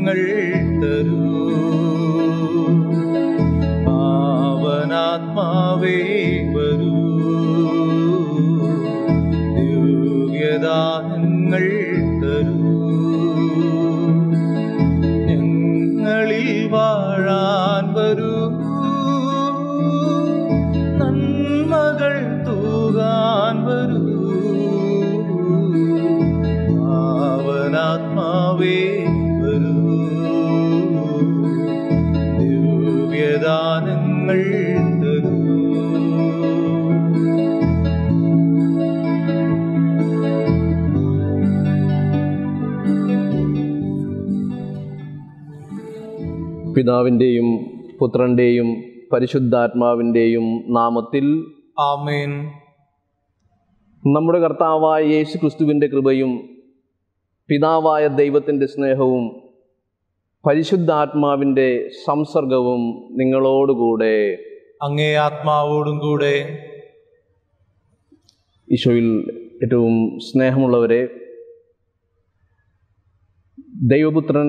ദാനങ്ങൾ തരൂ പാവനാത്മാവേ വരൂ ദിവ്യദാനങ്ങൾ തരൂ ഞങ്ങളിൽ വാഴാൻ വരൂ നന്മകൾ തൂകാൻ വരൂ പാവനാത്മാവേ വരൂ ദിവ്യദാനങ്ങൾ തരൂ പിതാവിൻ്റെയും പുത്രൻ്റെയും പരിശുദ്ധാത്മാവിൻ്റെയും നാമത്തിൽ ആമേൻ നമ്മുടെ കർത്താവായ യേശു ക്രിസ്തുവിൻ്റെ കൃപയും പിതാവായ ദൈവത്തിൻ്റെ സ്നേഹവും പരിശുദ്ധാത്മാവിൻ്റെ സംസർഗവും നിങ്ങളോടുകൂടെ അങ്ങേ ആത്മാവോടും കൂടെ ഈശോയിൽ ഏറ്റവും സ്നേഹമുള്ളവരെ ദൈവപുത്രൻ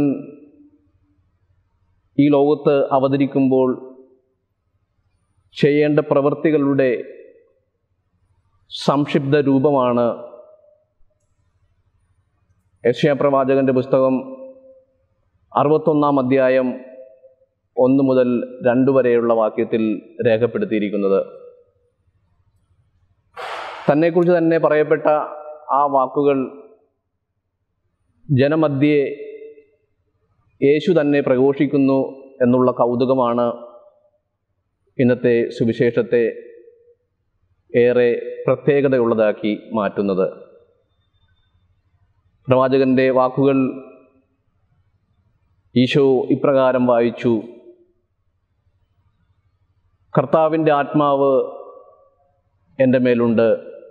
ഈ ലോകത്ത് അവതരിക്കുമ്പോൾ ചെയ്യേണ്ട പ്രവൃത്തികളുടെ സംക്ഷിപ്ത രൂപമാണ് യക്ഷയപ്രവാചകന്റെ പുസ്തകം അറുപത്തൊന്നാം അധ്യായം ഒന്ന് മുതൽ രണ്ട് വരെയുള്ള വാക്യത്തിൽ രേഖപ്പെടുത്തിയിരിക്കുന്നത് തന്നെക്കുറിച്ച് തന്നെ പറയപ്പെട്ട ആ വാക്കുകൾ ജനമധ്യേ യേശു തന്നെ പ്രഘോഷിക്കുന്നു എന്നുള്ള കൗതുകമാണ് ഇന്നത്തെ സുവിശേഷത്തെ ഏറെ പ്രത്യേകതയുള്ളതാക്കി മാറ്റുന്നത് പ്രവാചകന്റെ വാക്കുകൾ ഈശോ ഇപ്രകാരം വായിച്ചു കർത്താവിൻ്റെ ആത്മാവ് എൻ്റെ മേലുണ്ട്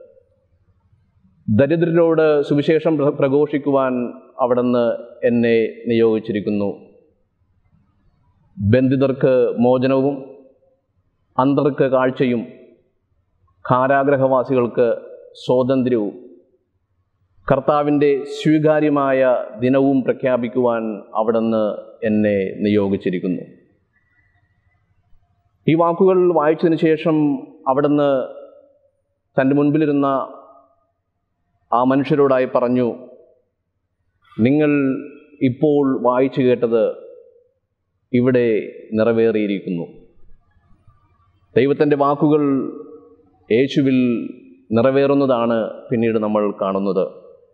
ദരിദ്രരോട് സുവിശേഷം പ്ര- പ്രഘോഷിക്കുവാൻ അവിടുന്ന് എന്നെ നിയോഗിച്ചിരിക്കുന്നു ബന്ധിതർക്ക് മോചനവും അന്തർക്ക് കാഴ്ചയും കാരാഗ്രഹവാസികൾക്ക് സ്വാതന്ത്ര്യവും കർത്താവിൻ്റെ സ്വീകാര്യമായ ദിനവും പ്രഖ്യാപിക്കുവാൻ അവിടുന്ന് എന്നെ നിയോഗിച്ചിരിക്കുന്നു ഈ വാക്കുകൾ വായിച്ചതിന് ശേഷം അവിടുന്ന് തൻ്റെ മുൻപിലിരുന്ന ആ മനുഷ്യരോടായി പറഞ്ഞു നിങ്ങൾ ഇപ്പോൾ വായിച്ചു കേട്ടത് ഇവിടെ നിറവേറിയിരിക്കുന്നു ദൈവത്തിൻ്റെ വാക്കുകൾ യേശുവിൽ നിറവേറുന്നതാണ് പിന്നീട് നമ്മൾ കാണുന്നത്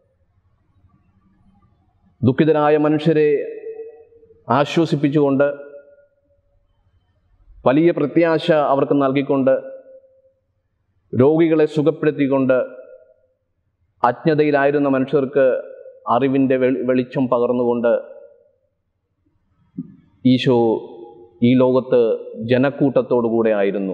ദുഃഖിതരായ മനുഷ്യരെ ആശ്വസിപ്പിച്ചുകൊണ്ട് വലിയ പ്രത്യാശ അവർക്ക് നൽകിക്കൊണ്ട് രോഗികളെ സുഖപ്പെടുത്തിക്കൊണ്ട് അജ്ഞതയിലായിരുന്ന മനുഷ്യർക്ക് അറിവിൻ്റെ വെളി- വെളിച്ചം പകർന്നുകൊണ്ട് ഈശോ ഈ ലോകത്ത് ജനക്കൂട്ടത്തോടുകൂടെ ആയിരുന്നു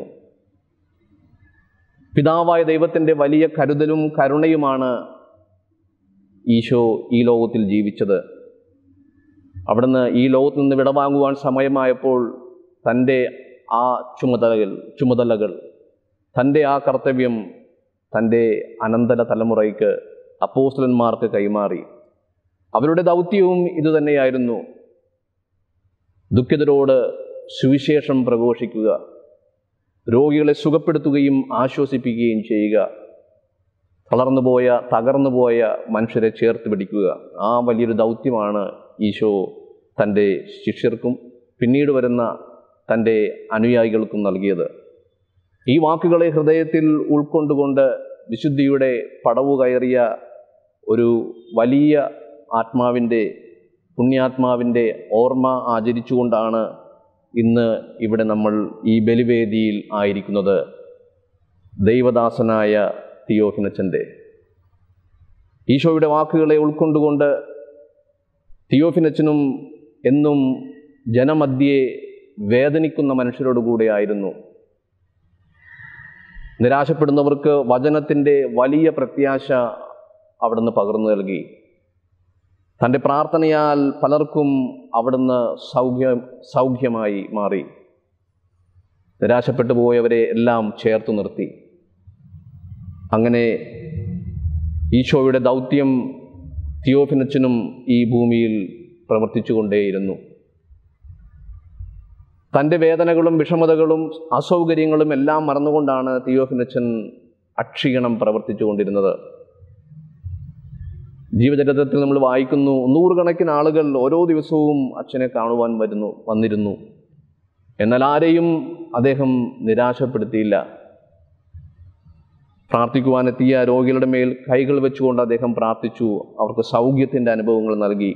പിതാവായ ദൈവത്തിൻ്റെ വലിയ കരുതലും കരുണയുമാണ് ഈശോ ഈ ലോകത്തിൽ ജീവിച്ചത് അവിടുന്ന് ഈ ലോകത്ത് നിന്ന് വിടവാങ്ങുവാൻ സമയമായപ്പോൾ തൻ്റെ ആ ചുമതലകൾ ചുമതലകൾ തൻ്റെ ആ കർത്തവ്യം തൻ്റെ അനന്തര തലമുറയ്ക്ക് അപ്പോസ്റ്റലന്മാർക്ക് കൈമാറി അവരുടെ ദൗത്യവും ഇതുതന്നെയായിരുന്നു ദുഃഖിതരോട് സുവിശേഷം പ്രഘോഷിക്കുക രോഗികളെ സുഖപ്പെടുത്തുകയും ആശ്വസിപ്പിക്കുകയും ചെയ്യുക തളർന്നുപോയ തകർന്നുപോയ മനുഷ്യരെ ചേർത്ത് പിടിക്കുക ആ വലിയൊരു ദൗത്യമാണ് ഈശോ തൻ്റെ ശിഷ്യർക്കും പിന്നീട് വരുന്ന തൻ്റെ അനുയായികൾക്കും നൽകിയത് ഈ വാക്കുകളെ ഹൃദയത്തിൽ ഉൾക്കൊണ്ടുകൊണ്ട് വിശുദ്ധിയുടെ പടവു കയറിയ ഒരു വലിയ ആത്മാവിൻ്റെ പുണ്യാത്മാവിൻ്റെ ഓർമ്മ ആചരിച്ചുകൊണ്ടാണ് ഇന്ന് ഇവിടെ നമ്മൾ ഈ ബലിവേദിയിൽ ആയിരിക്കുന്നത് ദൈവദാസനായ തിയോഫിനച്ചൻ്റെ ഈശോയുടെ വാക്കുകളെ ഉൾക്കൊണ്ടുകൊണ്ട് തിയോഫിനച്ചനും എന്നും ജനമധ്യേ വേദനിക്കുന്ന മനുഷ്യരോടുകൂടെ ആയിരുന്നു നിരാശപ്പെടുന്നവർക്ക് വചനത്തിൻ്റെ വലിയ പ്രത്യാശ അവിടുന്ന് പകർന്നു നൽകി തൻ്റെ പ്രാർത്ഥനയാൽ പലർക്കും അവിടുന്ന് സൗഖ്യം സൗഖ്യമായി മാറി നിരാശപ്പെട്ടു പോയവരെ എല്ലാം ചേർത്തു നിർത്തി അങ്ങനെ ഈശോയുടെ ദൗത്യം തിയോഫിനച്ചനും ഈ ഭൂമിയിൽ പ്രവർത്തിച്ചുകൊണ്ടേയിരുന്നു തൻ്റെ വേദനകളും വിഷമതകളും അസൗകര്യങ്ങളും എല്ലാം മറന്നുകൊണ്ടാണ് തിയോഫിനച്ചൻ അക്ഷീണം പ്രവർത്തിച്ചുകൊണ്ടിരുന്നത് ജീവചരിത്രത്തിൽ നമ്മൾ വായിക്കുന്നു നൂറുകണക്കിന് ആളുകൾ ഓരോ ദിവസവും അച്ഛനെ കാണുവാൻ വരുന്നു വന്നിരുന്നു എന്നാൽ ആരെയും അദ്ദേഹം നിരാശപ്പെടുത്തിയില്ല പ്രാർത്ഥിക്കുവാനെത്തിയ രോഗികളുടെ മേൽ കൈകൾ വെച്ചുകൊണ്ട് അദ്ദേഹം പ്രാർത്ഥിച്ചു അവർക്ക് സൗഖ്യത്തിൻ്റെ അനുഭവങ്ങൾ നൽകി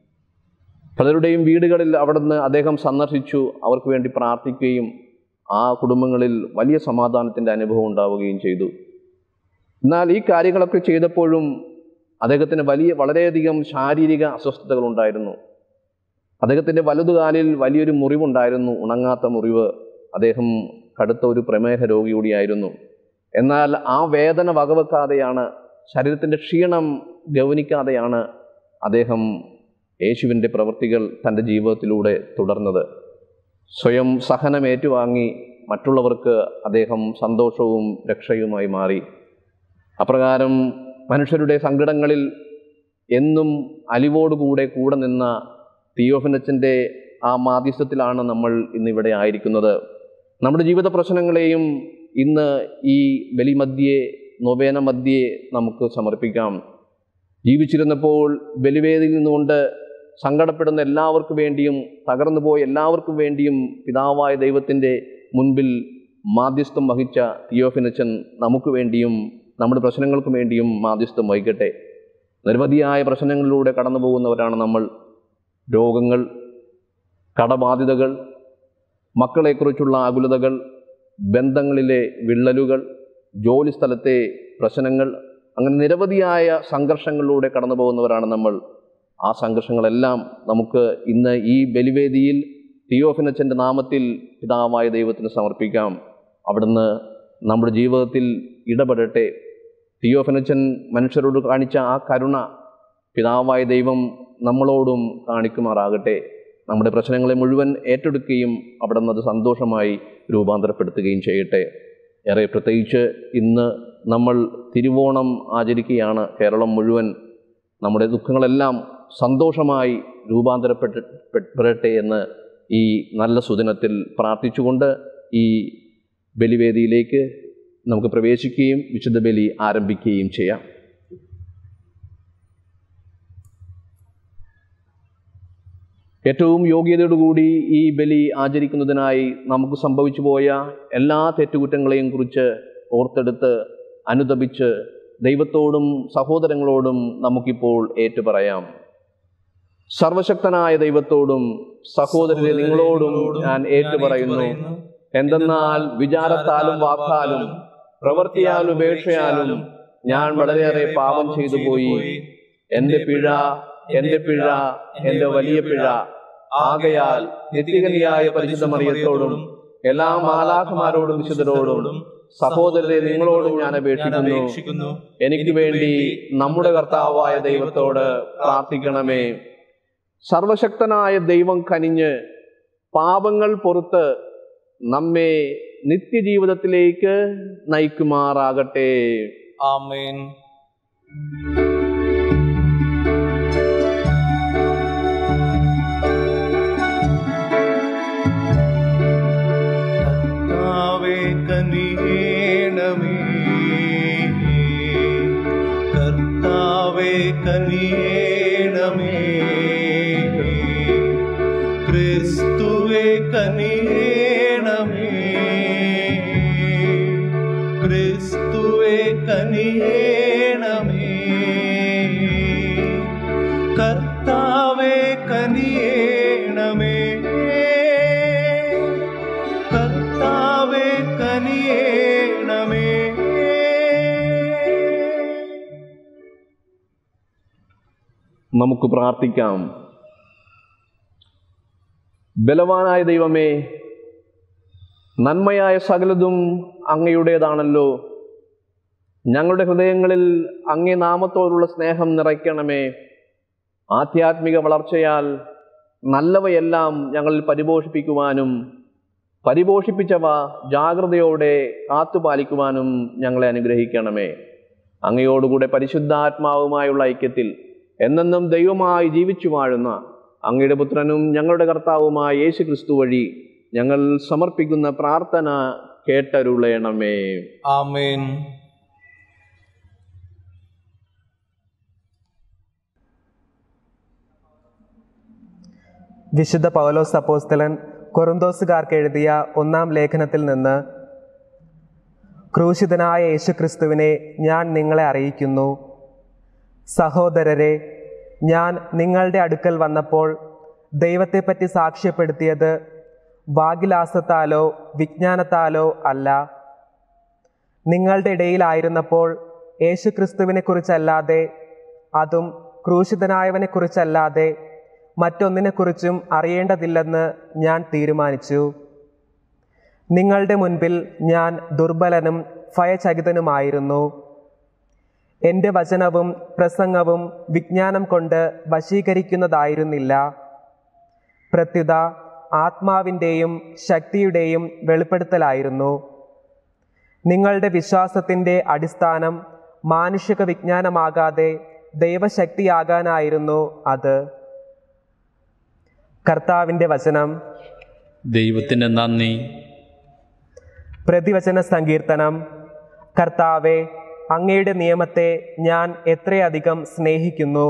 പലരുടെയും വീടുകളിൽ അവിടുന്ന് അദ്ദേഹം സന്ദർശിച്ചു അവർക്ക് വേണ്ടി പ്രാർത്ഥിക്കുകയും ആ കുടുംബങ്ങളിൽ വലിയ സമാധാനത്തിൻ്റെ അനുഭവം ഉണ്ടാവുകയും ചെയ്തു എന്നാൽ ഈ കാര്യങ്ങളൊക്കെ ചെയ്തപ്പോഴും അദ്ദേഹത്തിന് വലിയ വളരെയധികം ശാരീരിക അസ്വസ്ഥതകൾ ഉണ്ടായിരുന്നു അദ്ദേഹത്തിൻ്റെ വലതുകാലിൽ വലിയൊരു മുറിവുണ്ടായിരുന്നു ഉണങ്ങാത്ത മുറിവ് അദ്ദേഹം കടുത്ത ഒരു പ്രമേഹ രോഗി കൂടിയായിരുന്നു എന്നാൽ ആ വേദന വകവെക്കാതെയാണ് ശരീരത്തിൻ്റെ ക്ഷീണം ഗൗനിക്കാതെയാണ് അദ്ദേഹം യേശുവിൻ്റെ പ്രവൃത്തികൾ തൻ്റെ ജീവിതത്തിലൂടെ തുടർന്നത് സ്വയം സഹനം ഏറ്റുവാങ്ങി മറ്റുള്ളവർക്ക് അദ്ദേഹം സന്തോഷവും രക്ഷയുമായി മാറി അപ്രകാരം മനുഷ്യരുടെ സങ്കടങ്ങളിൽ എന്നും അലിവോടുകൂടെ കൂടെ നിന്ന തിയോഫിനച്ചൻ്റെ ആ മാധ്യസ്ഥത്തിലാണ് നമ്മൾ ഇന്നിവിടെ ആയിരിക്കുന്നത് നമ്മുടെ ജീവിത പ്രശ്നങ്ങളെയും ഇന്ന് ഈ ബലിമധ്യേ നൊവേന മധ്യേ നമുക്ക് സമർപ്പിക്കാം ജീവിച്ചിരുന്നപ്പോൾ ബലിവേദിയിൽ നിന്നുകൊണ്ട് സങ്കടപ്പെടുന്ന എല്ലാവർക്കും വേണ്ടിയും തകർന്നു പോയ എല്ലാവർക്കും വേണ്ടിയും പിതാവായ ദൈവത്തിൻ്റെ മുൻപിൽ മാധ്യസ്ഥം വഹിച്ച തിയോഫിനച്ചൻ നമുക്ക് വേണ്ടിയും നമ്മുടെ പ്രശ്നങ്ങൾക്ക് വേണ്ടിയും മാധ്യസ്ഥം വഹിക്കട്ടെ നിരവധിയായ പ്രശ്നങ്ങളിലൂടെ കടന്നു പോകുന്നവരാണ് നമ്മൾ രോഗങ്ങൾ കടബാധിതകൾ മക്കളെക്കുറിച്ചുള്ള ആകുലതകൾ ബന്ധങ്ങളിലെ വിള്ളലുകൾ ജോലിസ്ഥലത്തെ പ്രശ്നങ്ങൾ അങ്ങനെ നിരവധിയായ സംഘർഷങ്ങളിലൂടെ കടന്നു പോകുന്നവരാണ് നമ്മൾ ആ സംഘർഷങ്ങളെല്ലാം നമുക്ക് ഇന്ന് ഈ ബലിവേദിയിൽ തിയോഫിനച്ചൻ്റെ നാമത്തിൽ പിതാവായ ദൈവത്തിന് സമർപ്പിക്കാം അവിടുന്ന് നമ്മുടെ ജീവിതത്തിൽ ഇടപെടട്ടെ തിയോഫിനച്ചൻ മനുഷ്യരോട് കാണിച്ച ആ കരുണ പിതാവായ ദൈവം നമ്മളോടും കാണിക്കുമാറാകട്ടെ നമ്മുടെ പ്രശ്നങ്ങളെ മുഴുവൻ ഏറ്റെടുക്കുകയും അവിടെ നിന്ന് അത് സന്തോഷമായി രൂപാന്തരപ്പെടുത്തുകയും ചെയ്യട്ടെ ഏറെ പ്രത്യേകിച്ച് ഇന്ന് നമ്മൾ തിരുവോണം ആചരിക്കുകയാണ് കേരളം മുഴുവൻ നമ്മുടെ ദുഃഖങ്ങളെല്ലാം സന്തോഷമായി രൂപാന്തരപ്പെട്ട് പെടട്ടെ എന്ന് ഈ നല്ല സുദിനത്തിൽ പ്രാർത്ഥിച്ചുകൊണ്ട് ഈ ബലിവേദിയിലേക്ക് നമുക്ക് പ്രവേശിക്കുകയും വിശുദ്ധ ബലി ആരംഭിക്കുകയും ചെയ്യാം ഏറ്റവും യോഗ്യതയോടുകൂടി ഈ ബലി ആചരിക്കുന്നതിനായി നമുക്ക് സംഭവിച്ചു പോയ എല്ലാ തെറ്റുകുറ്റങ്ങളെയും കുറിച്ച് ഓർത്തെടുത്ത് അനുദപിച്ച് ദൈവത്തോടും സഹോദരങ്ങളോടും നമുക്കിപ്പോൾ ഏറ്റുപറയാം സർവശക്തനായ ദൈവത്തോടും സഹോദരരെ നിങ്ങളോടും ഞാൻ ഏറ്റുപറയുന്നു എന്തെന്നാൽ വിചാരത്താലും വാക്കാലും പ്രവൃത്തിയാലും ഉപേക്ഷയാലും ഞാൻ വളരെയേറെ പാപം ചെയ്തു പോയി എന്റെ പിഴ എന്റെ പിഴ എന്റെ വലിയ പിഴ ആകയാൽ നിത്യകനിയായ പരിശുദ്ധ മറിയത്തോടും എല്ലാ മാലാഖമാരോടും വിശുദ്ധരോടും സഹോദരരെ നിങ്ങളോടും ഞാൻ അപേക്ഷിക്കുന്നു എനിക്ക് വേണ്ടി നമ്മുടെ കർത്താവായ ദൈവത്തോട് പ്രാർത്ഥിക്കണമേ സർവശക്തനായ ദൈവം കനിഞ്ഞ് പാപങ്ങൾ പൊറുത്ത് നമ്മെ നിത്യജീവിതത്തിലേക്ക് നയിക്കുമാറാകട്ടെ ആമേൻ കർത്താവേ കനിയേണമേ കർത്താവേ കനിയേണമേ ക്രിസ്തുവേ കനിയേണമേ ക്രിസ്തുവേ കനിയേണമേ കർത്താവേ കനിയേണമേ കർത്താവേ കനിയേണമേ നമുക്ക് പ്രാർത്ഥിക്കാം ബലവാനായ ദൈവമേ നന്മയായ സകലതും അങ്ങയുടേതാണല്ലോ ഞങ്ങളുടെ ഹൃദയങ്ങളിൽ അങ്ങേ നാമത്തോടുള്ള സ്നേഹം നിറയ്ക്കണമേ ആധ്യാത്മിക വളർച്ചയാൽ നല്ലവയെല്ലാം ഞങ്ങളിൽ പരിപോഷിപ്പിക്കുവാനും പരിപോഷിപ്പിച്ചവ ജാഗ്രതയോടെ കാത്തുപാലിക്കുവാനും ഞങ്ങളെ അനുഗ്രഹിക്കണമേ അങ്ങയോടുകൂടെ പരിശുദ്ധാത്മാവുമായുള്ള ഐക്യത്തിൽ എന്നെന്നും ദൈവമായി ജീവിച്ചു വാഴുന്ന അങ്ങയുടെ പുത്രനും ഞങ്ങളുടെ കർത്താവുമായ യേശു ക്രിസ്തു വഴി ഞങ്ങൾ സമർപ്പിക്കുന്ന പ്രാർത്ഥന കേട്ടരുളയണമേ ആമേൻ വിശുദ്ധ പൗലോസ് അപ്പോസ്തലൻ കൊറിന്തോസുകാർക്ക് എഴുതിയ ഒന്നാം ലേഖനത്തിൽ നിന്ന് ക്രൂശിതനായ യേശുക്രിസ്തുവിനെ ഞാൻ നിങ്ങളെ അറിയിക്കുന്നു സഹോദരരെ ഞാൻ നിങ്ങളുടെ അടുക്കൽ വന്നപ്പോൾ ദൈവത്തെപ്പറ്റി സാക്ഷ്യപ്പെടുത്തിയത് വാഗിലാസത്താലോ വിജ്ഞാനത്താലോ അല്ല നിങ്ങളുടെ ഇടയിലായിരുന്നപ്പോൾ യേശുക്രിസ്തുവിനെക്കുറിച്ചല്ലാതെ അതും ക്രൂശിതനായവനെക്കുറിച്ചല്ലാതെ മറ്റൊന്നിനെക്കുറിച്ചും അറിയേണ്ടതില്ലെന്ന് ഞാൻ തീരുമാനിച്ചു നിങ്ങളുടെ മുൻപിൽ ഞാൻ ദുർബലനും ഭയചകിതനുമായിരുന്നു എൻ്റെ വചനവും പ്രസംഗവും വിജ്ഞാനം കൊണ്ട് വശീകരിക്കുന്നതായിരുന്നില്ല പ്രത്യുത ആത്മാവിൻ്റെയും ശക്തിയുടെയും വെളിപ്പെടുത്തലായിരുന്നു നിങ്ങളുടെ വിശ്വാസത്തിൻ്റെ അടിസ്ഥാനം മാനുഷിക വിജ്ഞാനമാകാതെ ദൈവശക്തിയാകാനായിരുന്നു അത് കർത്താവിൻ്റെ വചനം ദൈവത്തിന് നന്ദി പ്രതിവചന സങ്കീർത്തനം കർത്താവെ അങ്ങയുടെ നിയമത്തെ ഞാൻ എത്രയധികം സ്നേഹിക്കുന്നു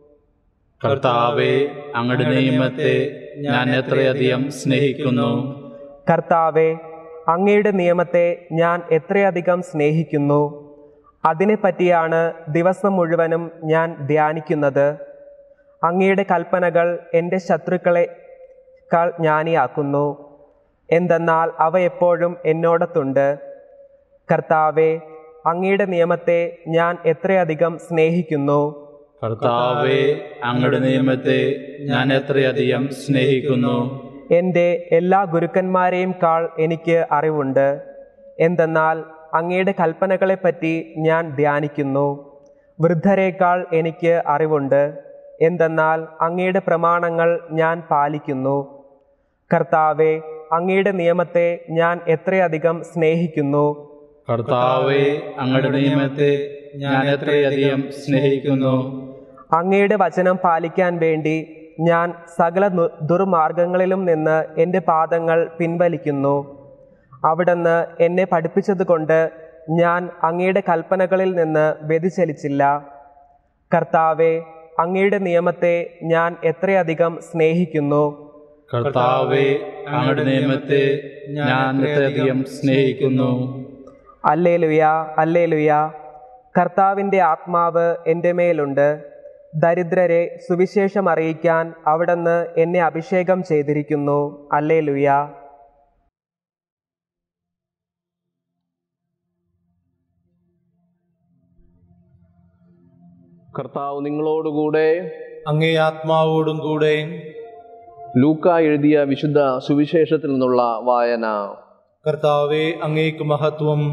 കർത്താവെ അങ്ങയുടെ നിയമത്തെ ഞാൻ എത്രയധികം സ്നേഹിക്കുന്നു കർത്താവെ അങ്ങയുടെ നിയമത്തെ ഞാൻ എത്രയധികം സ്നേഹിക്കുന്നു അതിനെപ്പറ്റിയാണ് ദിവസം മുഴുവനും ഞാൻ ധ്യാനിക്കുന്നത് അങ്ങയുടെ കൽപ്പനകൾ എൻ്റെ ശത്രുക്കളെക്കാൾ ജ്ഞാനിയാക്കുന്നു എന്തെന്നാൽ അവ എപ്പോഴും എന്നോടത്തുണ്ട് കർത്താവെ അങ്ങയുടെ നിയമത്തെ ഞാൻ എത്രയധികം സ്നേഹിക്കുന്നു കർത്താവെ അങ്ങയുടെ നിയമത്തെ ഞാൻ എത്രയധികം സ്നേഹിക്കുന്നു എൻ്റെ എല്ലാ ഗുരുക്കന്മാരെയും കാൾ എനിക്ക് അറിവുണ്ട് എന്തെന്നാൽ അങ്ങയുടെ കൽപ്പനകളെപ്പറ്റി ഞാൻ ധ്യാനിക്കുന്നു വൃദ്ധരേക്കാൾ എനിക്ക് അറിവുണ്ട് എന്തെന്നാൽ അങ്ങയുടെ പ്രമാണങ്ങൾ ഞാൻ പാലിക്കുന്നു കർത്താവെ അങ്ങയുടെ നിയമത്തെ ഞാൻ എത്രയധികം സ്നേഹിക്കുന്നു കർത്താവെ അങ്ങയുടെ നിയമത്തെ ഞാൻ എത്രയധികം സ്നേഹിക്കുന്നു അങ്ങയുടെ വചനം പാലിക്കാൻ വേണ്ടി ഞാൻ സകല നു- ദുർമാർഗങ്ങളിലും നിന്ന് എൻ്റെ പാദങ്ങൾ പിൻവലിക്കുന്നു അവിടുന്ന് എന്നെ പഠിപ്പിച്ചതുകൊണ്ട് ഞാൻ അങ്ങയുടെ കൽപ്പനകളിൽ നിന്ന് വ്യതിചലിച്ചില്ല കർത്താവെ അങ്ങയുടെ നിയമത്തെ ഞാൻ എത്രയധികം സ്നേഹിക്കുന്നു കർത്താവെ അങ്ങയുടെ നിയമത്തെ ഞാൻ എത്രയധികം സ്നേഹിക്കുന്നു അല്ലേലുയ അല്ലേലുയ കർത്താവിൻ്റെ ആത്മാവ് എൻ്റെ മേലുണ്ട് ദരിദ്രരെ സുവിശേഷം അറിയിക്കാൻ അവിടുന്ന് എന്നെ അഭിഷേകം ചെയ്തിരിക്കുന്നു അല്ലേലുയ കർത്താവ് നിങ്ങളോടുകൂടെ അങ്ങേ ആത്മാവോടും കൂടെ ലൂക്ക എഴുതിയ വിശുദ്ധ സുവിശേഷത്തിൽ നിന്നുള്ള വായന കർത്താവെ അങ്ങേക്ക് മഹത്വം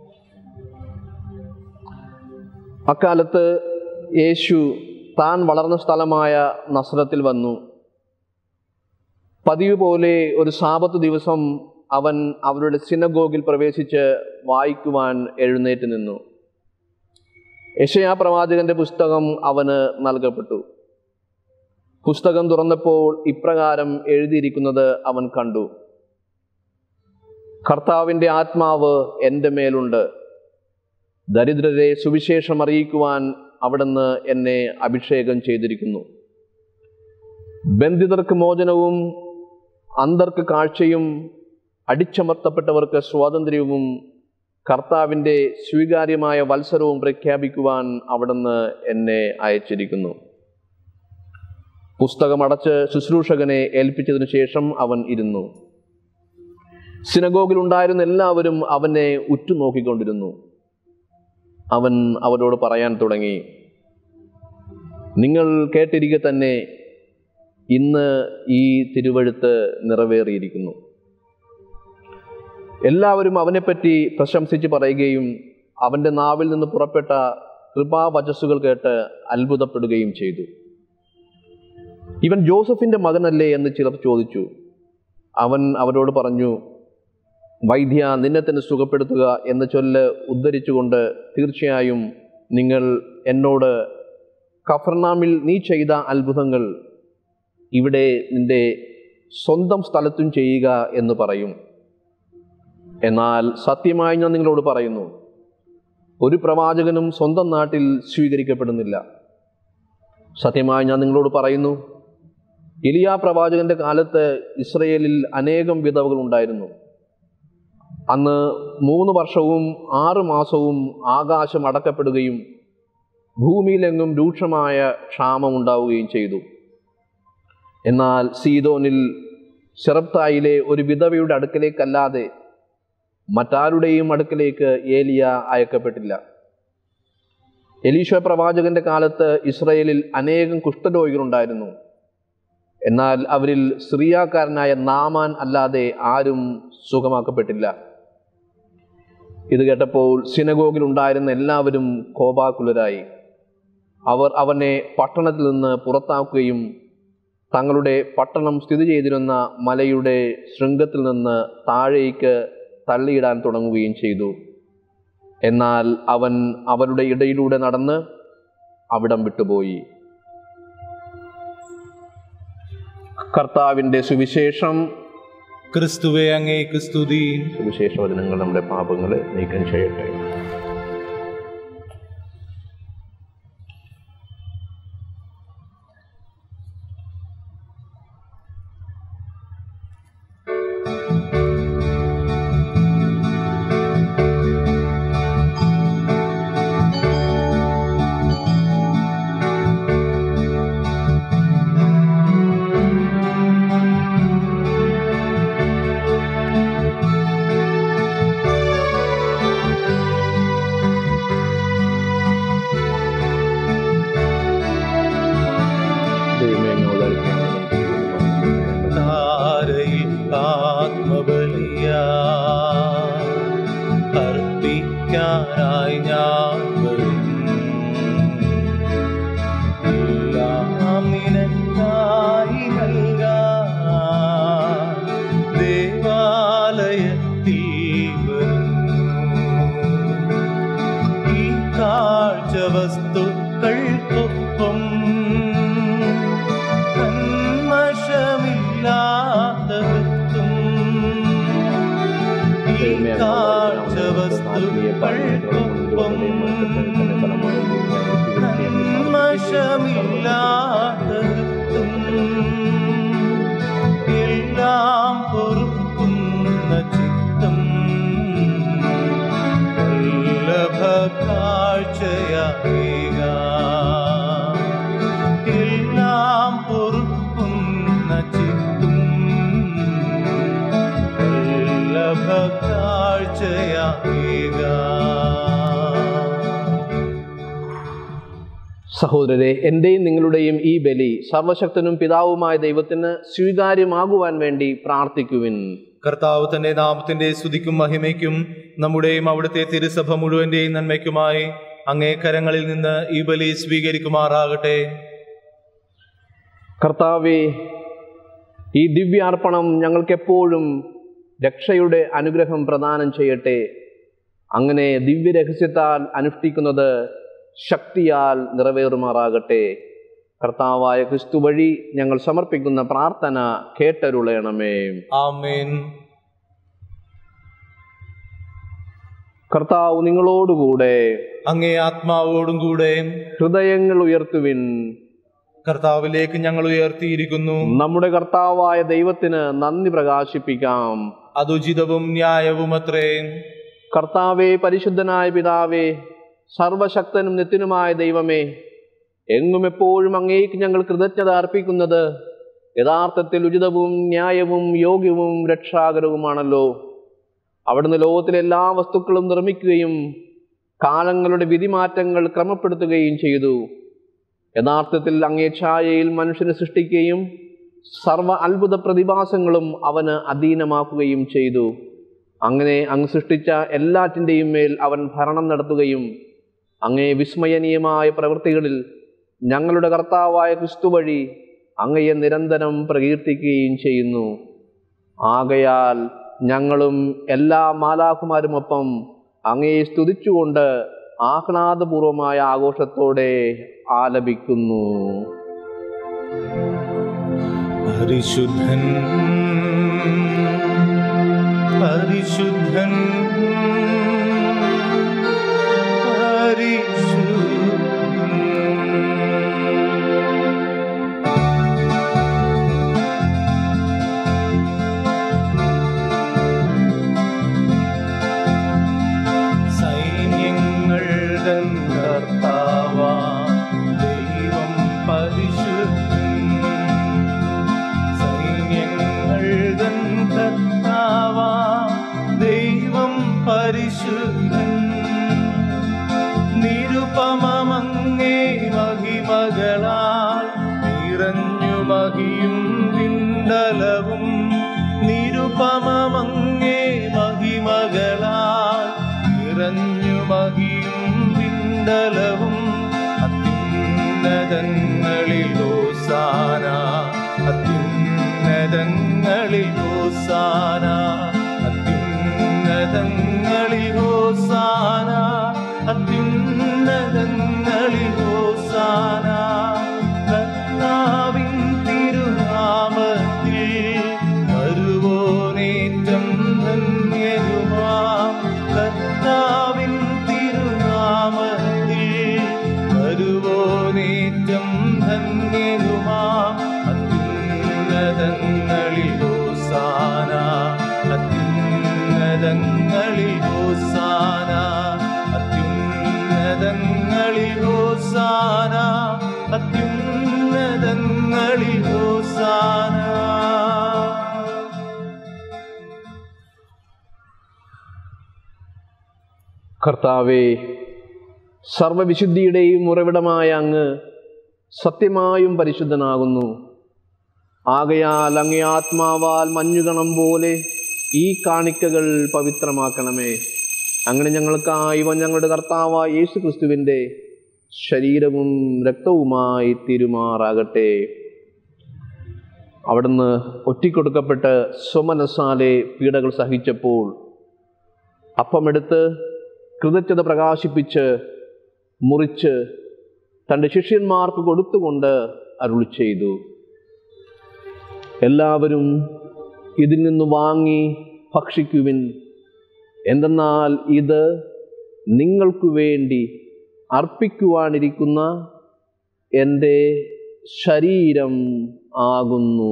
അക്കാലത്ത് യേശു താൻ വളർന്ന സ്ഥലമായ നസ്രത്തിൽ വന്നു പതിവ് പോലെ ഒരു സാപത്ത് ദിവസം അവൻ അവരുടെ സിനഗോഗിൽ പ്രവേശിച്ച് വായിക്കുവാൻ എഴുന്നേറ്റ് നിന്നു യശയാ പ്രവാചകന്റെ പുസ്തകം അവന് നൽകപ്പെട്ടു പുസ്തകം തുറന്നപ്പോൾ ഇപ്രകാരം എഴുതിയിരിക്കുന്നത് അവൻ കണ്ടു കർത്താവിൻ്റെ ആത്മാവ് എൻ്റെ മേലുണ്ട് ദരിദ്രരെ സുവിശേഷം അറിയിക്കുവാൻ അവിടുന്ന് എന്നെ അഭിഷേകം ചെയ്തിരിക്കുന്നു ബന്ധിതർക്ക് മോചനവും അന്തർക്ക് കാഴ്ചയും അടിച്ചമർത്തപ്പെട്ടവർക്ക് സ്വാതന്ത്ര്യവും കർത്താവിൻ്റെ സ്വീകാര്യമായ വത്സരവും പ്രഖ്യാപിക്കുവാൻ അവിടുന്ന് എന്നെ അയച്ചിരിക്കുന്നു പുസ്തകമടച്ച് ശുശ്രൂഷകനെ ഏൽപ്പിച്ചതിനു ശേഷം അവൻ ഇരുന്നു സിനഗോഗിലുണ്ടായിരുന്ന എല്ലാവരും അവനെ ഉറ്റുനോക്കിക്കൊണ്ടിരുന്നു അവൻ അവരോട് പറയാൻ തുടങ്ങി നിങ്ങൾ കേട്ടിരിക്കെ തന്നെ ഇന്ന് ഈ തിരുവഴുത്ത് നിറവേറിയിരിക്കുന്നു എല്ലാവരും അവനെപ്പറ്റി പ്രശംസിച്ച് പറയുകയും അവൻ്റെ നാവിൽ നിന്ന് പുറപ്പെട്ട കൃപാവചസ്സുകൾ കേട്ട് അത്ഭുതപ്പെടുകയും ചെയ്തു ഇവൻ ജോസഫിൻ്റെ മകനല്ലേ എന്ന് ചിലർ ചോദിച്ചു അവൻ അവരോട് പറഞ്ഞു വൈദ്യ നിന്നെ തന്നെ സുഖപ്പെടുത്തുക എന്ന ചൊല്ല് ഉദ്ധരിച്ചുകൊണ്ട് തീർച്ചയായും നിങ്ങൾ എന്നോട് കഫർനാമിൽ നീ ചെയ്ത അത്ഭുതങ്ങൾ ഇവിടെ നിന്റെ സ്വന്തം സ്ഥലത്തും ചെയ്യുക എന്ന് പറയും എന്നാൽ സത്യമായി ഞാൻ നിങ്ങളോട് പറയുന്നു ഒരു പ്രവാചകനും സ്വന്തം നാട്ടിൽ സ്വീകരിക്കപ്പെടുന്നില്ല സത്യമായി ഞാൻ നിങ്ങളോട് പറയുന്നു ഇലിയ പ്രവാചകന്റെ കാലത്ത് ഇസ്രയേലിൽ അനേകം വിധവകൾ ഉണ്ടായിരുന്നു അന്ന് മൂന്ന് വർഷവും ആറ് മാസവും ആകാശം അടക്കപ്പെടുകയും ഭൂമിയിലെങ്ങും രൂക്ഷമായ ക്ഷാമം ഉണ്ടാവുകയും ചെയ്തു എന്നാൽ സീതോനിൽ സെറപ്തായിലെ ഒരു വിധവയുടെ അടുക്കലേക്കല്ലാതെ മറ്റാരുടെയും അടുക്കലേക്ക് ഏലിയ അയക്കപ്പെട്ടില്ല എലീശ പ്രവാചകന്റെ കാലത്ത് ഇസ്രയേലിൽ അനേകം കുഷ്ഠരോഗികളുണ്ടായിരുന്നു എന്നാൽ അവരിൽ സിറിയാക്കാരനായ നാമാൻ അല്ലാതെ ആരും സുഖമാക്കപ്പെട്ടില്ല ഇത് കേട്ടപ്പോൾ സിനഗോഗിൽ ഉണ്ടായിരുന്ന എല്ലാവരും കോപാകുലരായി അവർ അവനെ പട്ടണത്തിൽ നിന്ന് പുറത്താക്കുകയും തങ്ങളുടെ പട്ടണം സ്ഥിതി ചെയ്തിരുന്ന മലയുടെ ശൃംഗത്തിൽ നിന്ന് താഴേക്ക് തള്ളിയിടാൻ തുടങ്ങുകയും ചെയ്തു എന്നാൽ അവൻ അവരുടെ ഇടയിലൂടെ നടന്ന് അവിടം വിട്ടുപോയി കർത്താവിൻ്റെ സുവിശേഷം ക്രിസ്തുവെ അങ്ങേക്ക് സ്തുതി സുവിശേഷ വചനങ്ങൾ നമ്മുടെ പാപങ്ങളെ നീക്കം ചെയ്യട്ടെ ദൈവമേ ഞങ്ങളുടെ താരയിൽ ആത്മബലിയ അർപ്പിക്കാനായി ഞാൻ വരുന്നു എല്ലാം നിനക്കായി നൽകാൻ ദേവാലയത്തിൽ വരുന്നു ഈ കാഴ്ച വസ്തുക്കൾക്കൊപ്പം കന്മഷമില്ലാത്തതും ഈ കാഴ്ച വസ്തുക്കൾക്കൊപ്പം കന്മഷമില്ലാത്തതും എല്ലാം പൊറുക്കുന്ന ചിത്തം വല്ലഭ കാഴ്ചയാകുക എല്ലാം പൊറുക്കുന്ന ചിത്തും വല്ലഭ കാഴ്ചയാകുക സഹോദരരെ എൻ്റെയും നിങ്ങളുടെയും ഈ ബലി സർവശക്തനും പിതാവുമായ ദൈവത്തിന് സ്വീകാര്യമാകുവാൻ വേണ്ടി പ്രാർത്ഥിക്കുവിൻ കർത്താവ് തന്റെ നാമത്തിന്റെ സ്തുതിക്കും മഹിമയ്ക്കും നമ്മുടെയും അവിടുത്തെ തിരുസഭ മുഴുവന്റെയും നന്മയ്ക്കുമായി അങ്ങേ കരങ്ങളിൽ നിന്ന് ഈ ബലി സ്വീകരിക്കുമാറാകട്ടെ കർത്താവെ ഈ ദിവ്യാർപ്പണം ഞങ്ങൾക്കെപ്പോഴും രക്ഷയുടെ അനുഗ്രഹം പ്രദാനം ചെയ്യട്ടെ അങ്ങനെ ദിവ്യരഹസ്യത്താൽ അനുഷ്ഠിക്കുന്നത് ശക്തിയാൽ നിറവേറുമാറാകട്ടെ കർത്താവായ ക്രിസ്തു വഴി ഞങ്ങൾ സമർപ്പിക്കുന്ന പ്രാർത്ഥന കേട്ടരുളയണമേ ആമേൻ കർത്താവ് നിങ്ങളോടുകൂടെ അങ്ങേ ആത്മാവോടും കൂടെ ഹൃദയങ്ങൾ ഉയർത്തുവിൻ കർത്താവിലേക്ക് ഞങ്ങൾ ഉയർത്തിയിരിക്കുന്നു നമ്മുടെ കർത്താവായ ദൈവത്തിന് നന്ദി പ്രകാശിപ്പിക്കാം അതുചിതവും ന്യായവും അത്രേ കർത്താവേ പരിശുദ്ധനായ പിതാവേ സർവശക്തനും നിത്യനുമായ ദൈവമേ എങ്ങും എപ്പോഴും അങ്ങേക്ക് ഞങ്ങൾ കൃതജ്ഞത അർപ്പിക്കുന്നത് യഥാർത്ഥത്തിൽ ഉചിതവും ന്യായവും യോഗ്യവും രക്ഷാകരവുമാണല്ലോ അവിടുന്ന് ലോകത്തിലെ എല്ലാ വസ്തുക്കളും നിർമ്മിക്കുകയും കാലങ്ങളുടെ വിധിമാറ്റങ്ങൾ ക്രമപ്പെടുത്തുകയും ചെയ്തു യഥാർത്ഥത്തിൽ അങ്ങേ ഛായയിൽ മനുഷ്യനെ സൃഷ്ടിക്കുകയും സർവ അത്ഭുത പ്രതിഭാസങ്ങളും അവന് അധീനമാക്കുകയും ചെയ്തു അങ്ങനെ അങ്ങ് സൃഷ്ടിച്ച എല്ലാറ്റിൻ്റെയും മേൽ അവൻ ഭരണം നടത്തുകയും അങ്ങേ വിസ്മയനീയമായ പ്രവൃത്തികളിൽ ഞങ്ങളുടെ കർത്താവായ ക്രിസ്തു വഴി അങ്ങയെ നിരന്തരം പ്രകീർത്തിക്കുകയും ചെയ്യുന്നു ആകയാൽ ഞങ്ങളും എല്ലാ മാലാഖുമാരുമൊപ്പം അങ്ങയെ സ്തുതിച്ചുകൊണ്ട് ആഹ്ലാദപൂർവമായ ആഘോഷത്തോടെ ആലപിക്കുന്നു പരിശുദ്ധൻ പരിശുദ്ധൻ പരിശുദ്ധൻ സൈന്യങ്ങൾ തൻ കർത്താവാം ദൈവം പരിശുദ്ധൻ സൈന്യങ്ങൾ തൻ കർത്താവാം ദൈവം പരിശുദ്ധൻ നിരുപമങ്ങേ മഹിമകളാൽ നിറഞ്ഞു മഹിയും വിണ്ടലവും നിരുപമങ്ങേ മഹിമകളാൽ നിറഞ്ഞു മഹിയും വിണ്ടലവും അത്യുന്നതങ്ങളിൽ ഹോസാന അത്യുന്നതങ്ങളിൽ ഹോസാന അത്യുന്നതങ്ങളിൽ ഹോസാന അത്യുന്നതങ്ങളിൽ ഹോസാന കർത്താവിൻ തിരുനാമത്തിൽ വരുവോനേറ്റം ധന്യരുമാ കർത്താവിൻ തിരുനാമത്തിൽ വരുവോനേറ്റം ധന്യരുമാ അത്യുന്നതങ്ങളിൽ ഹോസാന അത്യുന്നതങ്ങളിൽ ഹോസാന അത്യുന്നതങ്ങളിൽ ഹോസാന അത്യുന്നതങ്ങളിൽ ഹോസാന കർത്താവെ സർവവിശുദ്ധിയുടെയും ഉറവിടമായ അങ്ങ് സത്യമായും പരിശുദ്ധനാകുന്നു ആകയാൽ അങ്ങേ ആത്മാവാൽ മഞ്ഞുകണം പോലെ ഈ കാണിക്കകൾ പവിത്രമാക്കണമേ അങ്ങനെ ഞങ്ങൾക്കായി ഇവ ഞങ്ങളുടെ കർത്താവായ യേശു ക്രിസ്തുവിൻ്റെ ശരീരവും രക്തവുമായി തീരുമാറാകട്ടെ അവിടുന്ന് ഒറ്റിക്കൊടുക്കപ്പെട്ട് സ്വമനസാലെ പീഡകൾ സഹിച്ചപ്പോൾ അപ്പമെടുത്ത് കൃതജ്ഞത പ്രകാശിപ്പിച്ച് മുറിച്ച് തൻ്റെ ശിഷ്യന്മാർക്ക് കൊടുത്തുകൊണ്ട് അരുളി ചെയ്തു എല്ലാവരും ഇതിൽ നിന്ന് വാങ്ങി ഭക്ഷിക്കുവിൻ എന്തെന്നാൽ ഇത് നിങ്ങൾക്കു വേണ്ടി അർപ്പിക്കുവാനിരിക്കുന്ന എൻ്റെ ശരീരം ആകുന്നു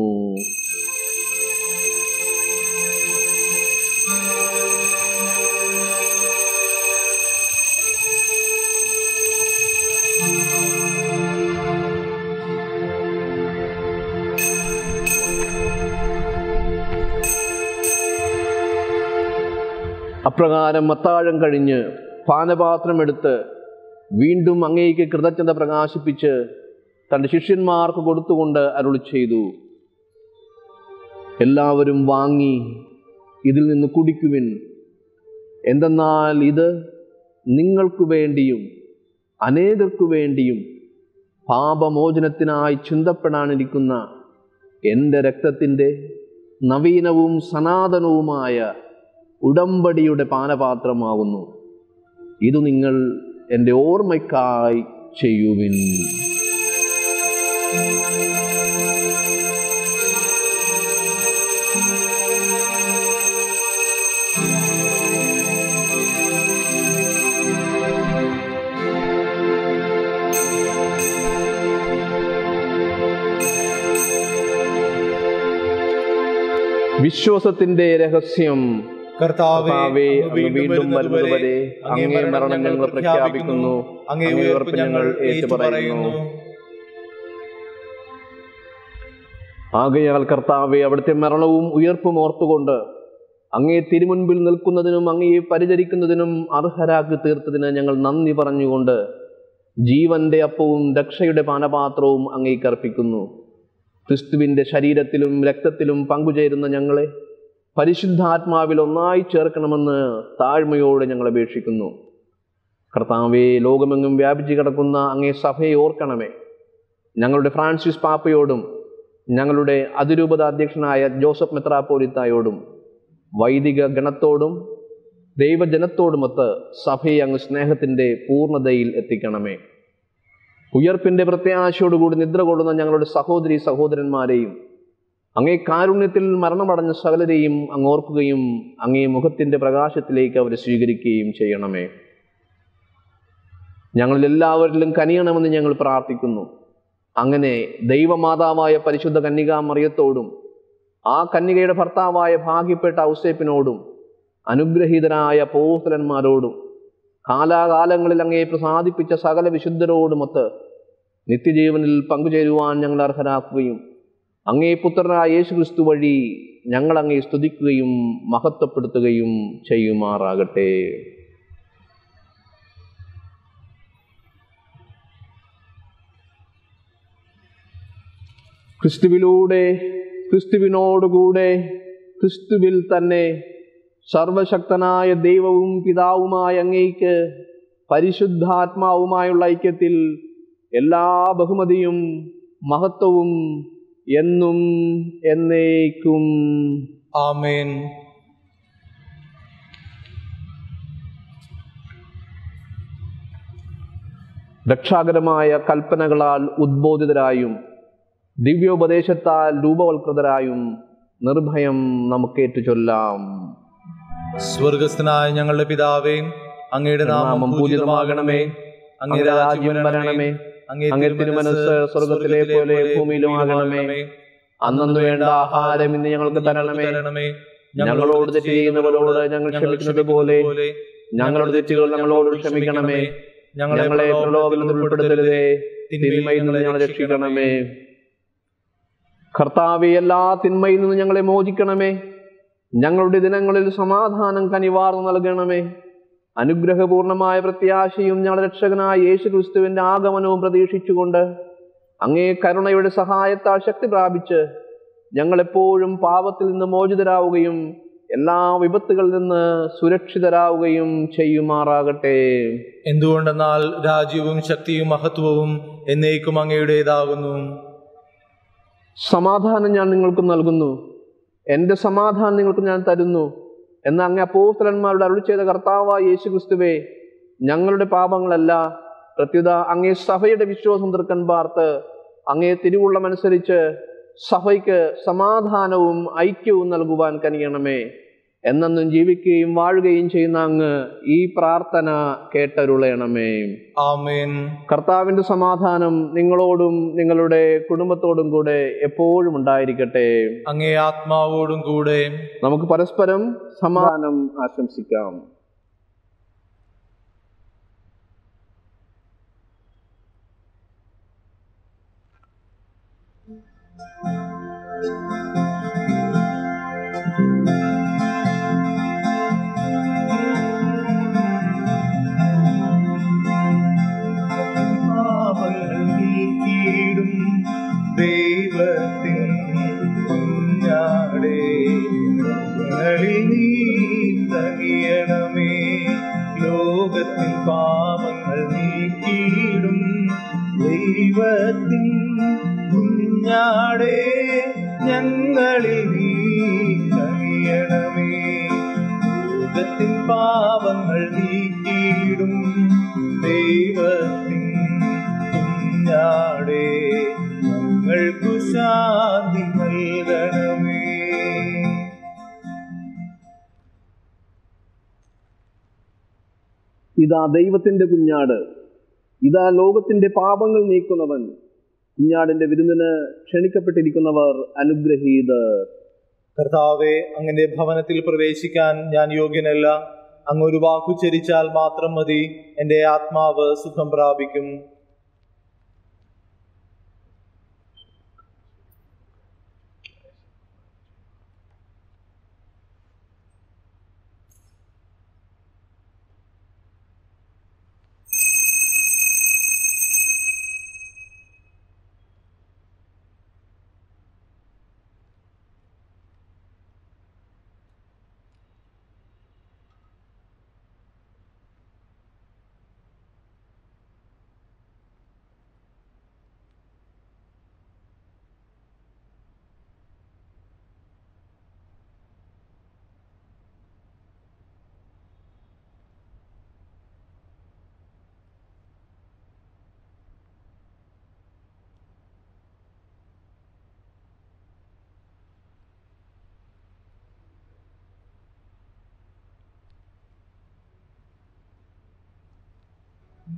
അപ്രകാരം അത്താഴം കഴിഞ്ഞ് പാനപാത്രമെടുത്ത് വീണ്ടും അങ്ങേക്ക് കൃതജ്ഞത പ്രകാശിപ്പിച്ച് തൻ്റെ ശിഷ്യന്മാർക്ക് കൊടുത്തുകൊണ്ട് അരുളി ചെയ്തു എല്ലാവരും വാങ്ങി ഇതിൽ നിന്ന് കുടിക്കുവിൻ എന്തെന്നാൽ ഇത് നിങ്ങൾക്കു വേണ്ടിയും അനേകർക്കു വേണ്ടിയും പാപമോചനത്തിനായി ചിന്തപ്പെടാനിരിക്കുന്ന എൻ്റെ രക്തത്തിൻ്റെ നവീനവും സനാതനവുമായ ഉടമ്പടിയുടെ പാനപാത്രമാകുന്നു ഇത് നിങ്ങൾ എൻ്റെ ഓർമ്മയ്ക്കായി ചെയ്യുവിൻ വിശ്വാസത്തിന്റെ രഹസ്യം കർത്താവേ കർത്താവേ, അങ്ങ് അങ്ങ് വീണ്ടും വരുന്നതുവരെ അങ്ങേ മരണം ഞങ്ങൾ പ്രഖ്യാപിക്കുന്നു അങ്ങേ ഉയർപ്പ് ഞങ്ങൾ ഏറ്റുപറയുന്നു ആകയാൽ കർത്താവെ അവിടുത്തെ മരണവും ഉയർപ്പും ഓർത്തുകൊണ്ട് അങ്ങേ തിരുമുൻപിൽ നിൽക്കുന്നതിനും അങ്ങയെ പരിചരിക്കുന്നതിനും അർഹരാക്കി തീർത്തതിന് ഞങ്ങൾ നന്ദി പറഞ്ഞുകൊണ്ട് ജീവന്റെ അപ്പവും രക്ഷയുടെ പാനപാത്രവും അങ്ങേക്ക് അർപ്പിക്കുന്നു ക്രിസ്തുവിൻ്റെ ശരീരത്തിലും രക്തത്തിലും പങ്കുചേരുന്ന ഞങ്ങളെ പരിശുദ്ധാത്മാവിൽ ഒന്നായി ചേർക്കണമെന്ന് താഴ്മയോടെ ഞങ്ങൾ അപേക്ഷിക്കുന്നു കർത്താവെ ലോകമെങ്ങും വ്യാപിച്ചു കിടക്കുന്ന അങ്ങേ സഭയെ ഓർക്കണമേ ഞങ്ങളുടെ ഫ്രാൻസിസ് പാപ്പയോടും ഞങ്ങളുടെ അതിരൂപത അധ്യക്ഷനായ ജോസഫ് മെത്രാപ്പോലിത്തായോടും വൈദിക ഗണത്തോടും ദൈവജനത്തോടുമൊത്ത് സഭയെ അങ്ങ് സ്നേഹത്തിൻ്റെ പൂർണ്ണതയിൽ എത്തിക്കണമേ ഉയർപ്പിൻ്റെ പ്രത്യാശയോടുകൂടി നിദ്ര കൊള്ളുന്ന ഞങ്ങളുടെ സഹോദരി സഹോദരന്മാരെയും അങ്ങേ കാരുണ്യത്തിൽ മരണമടഞ്ഞ സകലരെയും അങ്ങ് ഓർക്കുകയും അങ്ങേ മുഖത്തിൻ്റെ പ്രകാശത്തിലേക്ക് അവരെ സ്വീകരിക്കുകയും ചെയ്യണമേ ഞങ്ങളിൽ എല്ലാവരിലും കനിയണമെന്ന് ഞങ്ങൾ പ്രാർത്ഥിക്കുന്നു അങ്ങനെ ദൈവമാതാവായ പരിശുദ്ധ കന്യകാ മറിയത്തോടും ആ കന്യകയുടെ ഭർത്താവായ ഭാഗ്യപ്പെട്ട ഔസേപ്പിനോടും അനുഗ്രഹീതനായ പോസ്തലന്മാരോടും കാലാകാലങ്ങളിൽ അങ്ങേ പ്രസാദിപ്പിച്ച സകല വിശുദ്ധരോടുമൊത്ത് നിത്യജീവനിൽ പങ്കുചേരുവാൻ ഞങ്ങൾ അർഹരാക്കുകയും അങ്ങേ പുത്രനായ യേശു ക്രിസ്തു വഴി ഞങ്ങൾ അങ്ങേ സ്തുതിക്കുകയും മഹത്വപ്പെടുത്തുകയും ചെയ്യുമാറാകട്ടെ ക്രിസ്തുവിലൂടെ ക്രിസ്തുവിനോടുകൂടെ ക്രിസ്തുവിൽ തന്നെ സർവശക്തനായ ദൈവവും പിതാവുമായ അങ്ങേക്ക് പരിശുദ്ധാത്മാവുമായുള്ള ഐക്യത്തിൽ എല്ലാ ബഹുമതിയും മഹത്വവും എന്നും എന്നേക്കും ആമേൻ രക്ഷാകരമായ കൽപ്പനകളാൽ ഉദ്ബോധിതരായും ദിവ്യോപദേശത്താൽ രൂപവൽകൃതരായും നിർഭയം നമുക്കേറ്റു ചൊല്ലാം സ്വർഗസ്ഥനായ ഞങ്ങളുടെ പിതാവേ അങ്ങയുടെ നാമം പൂജിതമാകണമേ അങ്ങയുടെ രാജ്യം വരണമേ അങ്ങേ തിരുമനസ് സ്വർഗത്തിലെ പോലെ ഭൂമിയിലുമാകണമേ അന്നു വേണ്ട ആഹാരം ഇന്ന് ഞങ്ങൾക്ക് തരണമേ തരണമേ ഞങ്ങളോട് തെറ്റ് ചെയ്യുന്നവരോട് ഞങ്ങൾ ക്ഷമിക്കുന്നത് പോലെ ഞങ്ങളുടെ തെറ്റുകൾ ഞങ്ങളോട് ക്ഷമിക്കണമേ ഞങ്ങളെ പ്രലോഭനത്തിൽ ഉൾപ്പെടുത്തരുതേ തിന്മയിൽ നിന്ന് ഞങ്ങളെ രക്ഷിക്കണമേ കർത്താവെ എല്ലാ തിന്മയിൽ നിന്ന് ഞങ്ങളെ മോചിക്കണമേ ഞങ്ങളുടെ ദിനങ്ങളിൽ സമാധാനം കനിവാർന്നു നൽകണമേ അനുഗ്രഹപൂർണമായ പ്രത്യാശയും ഞങ്ങളുടെ രക്ഷകനായ യേശു ക്രിസ്തുവിന്റെ ആഗമനവും പ്രതീക്ഷിച്ചുകൊണ്ട് അങ്ങേ കരുണയുടെ സഹായത്താൽ ശക്തി പ്രാപിച്ച് ഞങ്ങളെപ്പോഴും പാപത്തിൽ നിന്ന് മോചിതരാവുകയും എല്ലാ വിപത്തുകളിൽ നിന്ന് സുരക്ഷിതരാവുകയും ചെയ്യുമാറാകട്ടെ എന്തുകൊണ്ടെന്നാൽ രാജ്യവും ശക്തിയും മഹത്വവും എന്നേക്കും അങ്ങയുടേതാകുന്നു സമാധാനം ഞാൻ നിങ്ങൾക്ക് നൽകുന്നു എൻ്റെ സമാധാനം നിങ്ങൾക്ക് ഞാൻ തരുന്നു എന്ന അങ്ങ് അപ്പോസ്തലന്മാരുടെ അരുളി ചെയ്ത കർത്താവായ യേശു ക്രിസ്തുവേ ഞങ്ങളുടെ പാപങ്ങളല്ല പ്രത്യുത അങ്ങേ സഭയുടെ വിശ്വാസം തീർക്കൻ പാർത്ത് അങ്ങേ തിരുവുള്ളമനുസരിച്ച് സഭയ്ക്ക് സമാധാനവും ഐക്യവും നൽകുവാൻ കനിയണമേ എന്നെന്നും ജീവിക്കുകയും വാഴുകയും ചെയ്യുന്ന അങ്ങ് ഈ പ്രാർത്ഥന കേട്ടരുളയണമേ ആമേൻ കർത്താവിന്റെ സമാധാനം നിങ്ങളോടും നിങ്ങളുടെ കുടുംബത്തോടും കൂടെ എപ്പോഴും ഉണ്ടായിരിക്കട്ടെ അങ്ങേ ആത്മാവോടും കൂടെ നമുക്ക് പരസ്പരം സമാധാനം ആശംസിക്കാം പാപങ്ങൾ നീക്കിയിടും ദൈവത്തിൻ കുഞ്ഞാടേ ഞങ്ങളിൽ നീ തനിയണമേ ലോകത്തിൻ പാപങ്ങൾ നീക്കിയിടും ദൈവത്തിൻ കുഞ്ഞാടേ ഞങ്ങളിൽ നീ തനിയണമേ ലോകത്തിൻ പാപങ്ങൾ നീക്കിയിടും ദൈവത്തിൻ കുഞ്ഞാടേ ഞങ്ങൾക്കു ശാന്തി നൽകണമേ ഇതാ ദൈവത്തിന്റെ കുഞ്ഞാട് ഇതാ ലോകത്തിന്റെ പാപങ്ങൾ നീക്കുന്നവൻ കുഞ്ഞാടിന്റെ വിരുന്നിന് ക്ഷണിക്കപ്പെട്ടിരിക്കുന്നവർ അനുഗ്രഹീതർ കർത്താവെ അങ്ങന്റെ ഭവനത്തിൽ പ്രവേശിക്കാൻ ഞാൻ യോഗ്യനല്ല അങ്ങ് ഒരു വാക്കുച്ചരിച്ചാൽ മാത്രം മതി എൻ്റെ ആത്മാവ് സുഖം പ്രാപിക്കും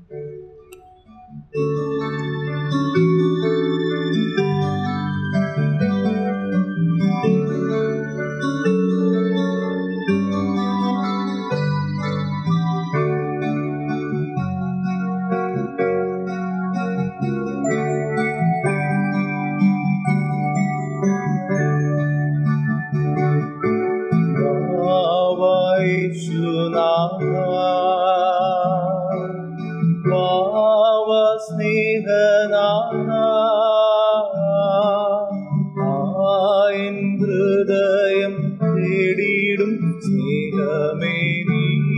ഹൃദയം തേടിയിടും സ്നേഹമേ നീ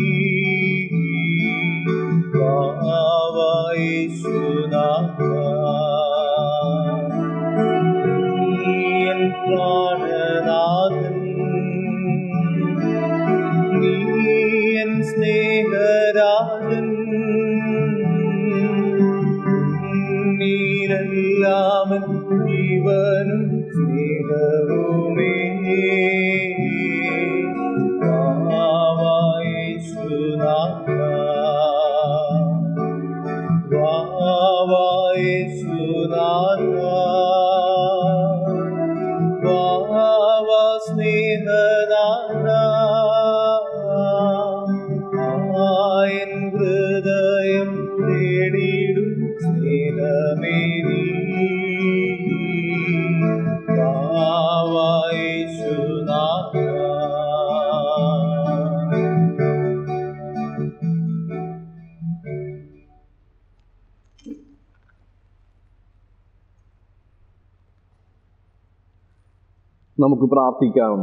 നീയൻ പ്രാണനാഥൻ നീയൻ സ്നേഹരാജൻ നീരെല്ലാമൻ ജീവനും സ്നേഹവുമേ വാവായേശുനാഥ ഹൃദയം തേടിയിടും സ്നേഹമേ നീ വാവായേശുനാഥ നമുക്ക് പ്രാർത്ഥിക്കാം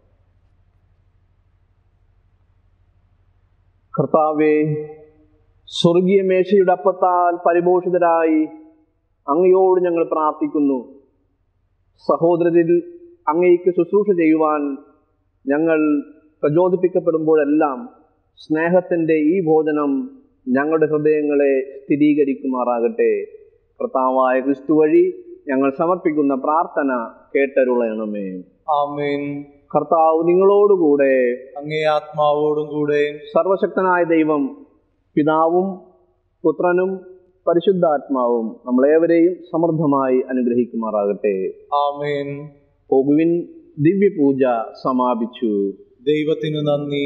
കർത്താവെ സ്വർഗീയ മേശയുടെ അപ്പത്താൽ പരിപോഷിതരായി അങ്ങയോട് ഞങ്ങൾ പ്രാർത്ഥിക്കുന്നു സഹോദരരിൽ അങ്ങയ്ക്ക് ശുശ്രൂഷ ചെയ്യുവാൻ ഞങ്ങൾ പ്രചോദിപ്പിക്കപ്പെടുമ്പോഴെല്ലാം സ്നേഹത്തിൻ്റെ ഈ ഭോജനം ഞങ്ങളുടെ ഹൃദയങ്ങളെ സ്ഥിരീകരിക്കുമാറാകട്ടെ കർത്താവായ ക്രിസ്തു വഴി ഞങ്ങൾ സമർപ്പിക്കുന്ന പ്രാർത്ഥന കേട്ടരുളയണമേ ആമേൻ കർത്താവ് നിങ്ങളോടുകൂടെ അങ്ങേ ആത്മാവോടും കൂടെ സർവശക്തനായ ദൈവം പിതാവും പുത്രനും പരിശുദ്ധാത്മാവും നമ്മളേവരെയും സമൃദ്ധമായി അനുഗ്രഹിക്കുമാറാകട്ടെ ആമേൻ പോകുവിൻ ദിവ്യപൂജ സമാപിച്ചു ദൈവത്തിനു നന്ദി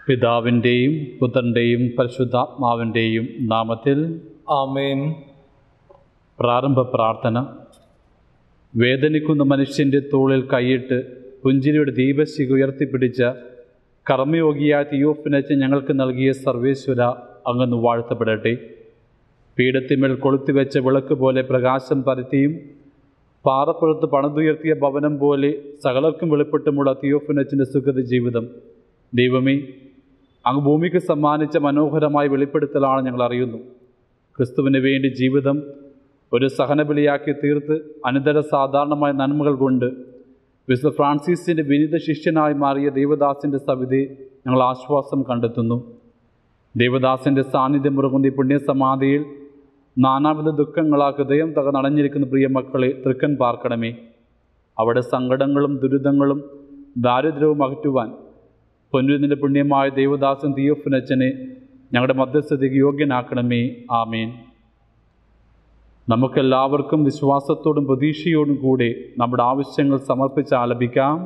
പിതാവിൻ്റെയും പുത്രൻ്റെയും പരിശുദ്ധാത്മാവിൻ്റെയും നാമത്തിൽ ആമേൻ പ്രാരംഭ പ്രാർത്ഥന വേദനിക്കുന്ന മനുഷ്യൻ്റെ തോളിൽ കൈയിട്ട് പുഞ്ചിരിയുടെ ദീപശിഖ ഉയർത്തിപ്പിടിച്ച കർമ്മയോഗിയായ തിയോഫിനച്ച് ഞങ്ങൾക്ക് നൽകിയ സർവേശ്വര അങ്ങന്ന് വാഴ്ത്തപ്പെടട്ടെ പീഠത്തിന്മേൽ കൊളുത്തിവെച്ച വിളക്ക് പോലെ പ്രകാശം പരത്തിയും പാറപ്പുറത്ത് പണിതുയർത്തിയ ഭവനം പോലെ സകലർക്കും വെളിപ്പെട്ടുമുള്ള തിയോഫിനച്ചിൻ്റെ സുഖത ജീവിതം ദൈവമേ അങ്ങ് ഭൂമിക്ക് സമ്മാനിച്ച മനോഹരമായ വെളിപ്പെടുത്തലാണ് ഞങ്ങൾ അറിയുന്നു ക്രിസ്തുവിന് വേണ്ടി ജീവിതം ഒരു സഹനബലിയാക്കി തീർത്ത് അനിതര സാധാരണമായ നന്മകൾ കൊണ്ട് വിശുദ്ധ ഫ്രാൻസിസിൻ്റെ വിനീത ശിഷ്യനായി മാറിയ ദേവദാസിൻ്റെ സവിധി ഞങ്ങൾ ആശ്വാസം കണ്ടെത്തുന്നു ദേവദാസിൻ്റെ സാന്നിധ്യം മുറുകുന്ന ഈ പുണ്യസമാധിയിൽ നാനാവിധ ദുഃഖങ്ങളാ ഹൃദയം തകർന്നടഞ്ഞിരിക്കുന്ന പ്രിയ മക്കളെ തൃക്കൻ പാർക്കണമേ അവിടെ സങ്കടങ്ങളും ദുരിതങ്ങളും ദാരിദ്ര്യവും അകറ്റുവാൻ പൊന്നുരുന്നിൻ്റെ പുണ്യമായ ദേവദാസൻ തിയോഫിനച്ചനെ ഞങ്ങളുടെ മധ്യസ്ഥതയ്ക്ക് യോഗ്യനാക്കണമേ ആമേൻ നമുക്കെല്ലാവർക്കും വിശ്വാസത്തോടും പ്രതീക്ഷയോടും കൂടെ നമ്മുടെ ആവശ്യങ്ങൾ സമർപ്പിച്ച് ആലപിക്കാം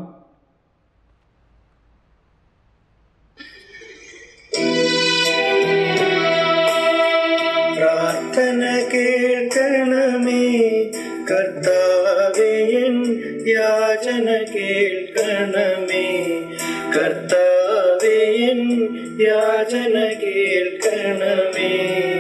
പ്രാർത്ഥന കേൾക്കണമേ കർത്താവേ എൻ യാചന കേൾക്കണമേ കർത്താവേ എൻ യാചന കേൾക്കണമേ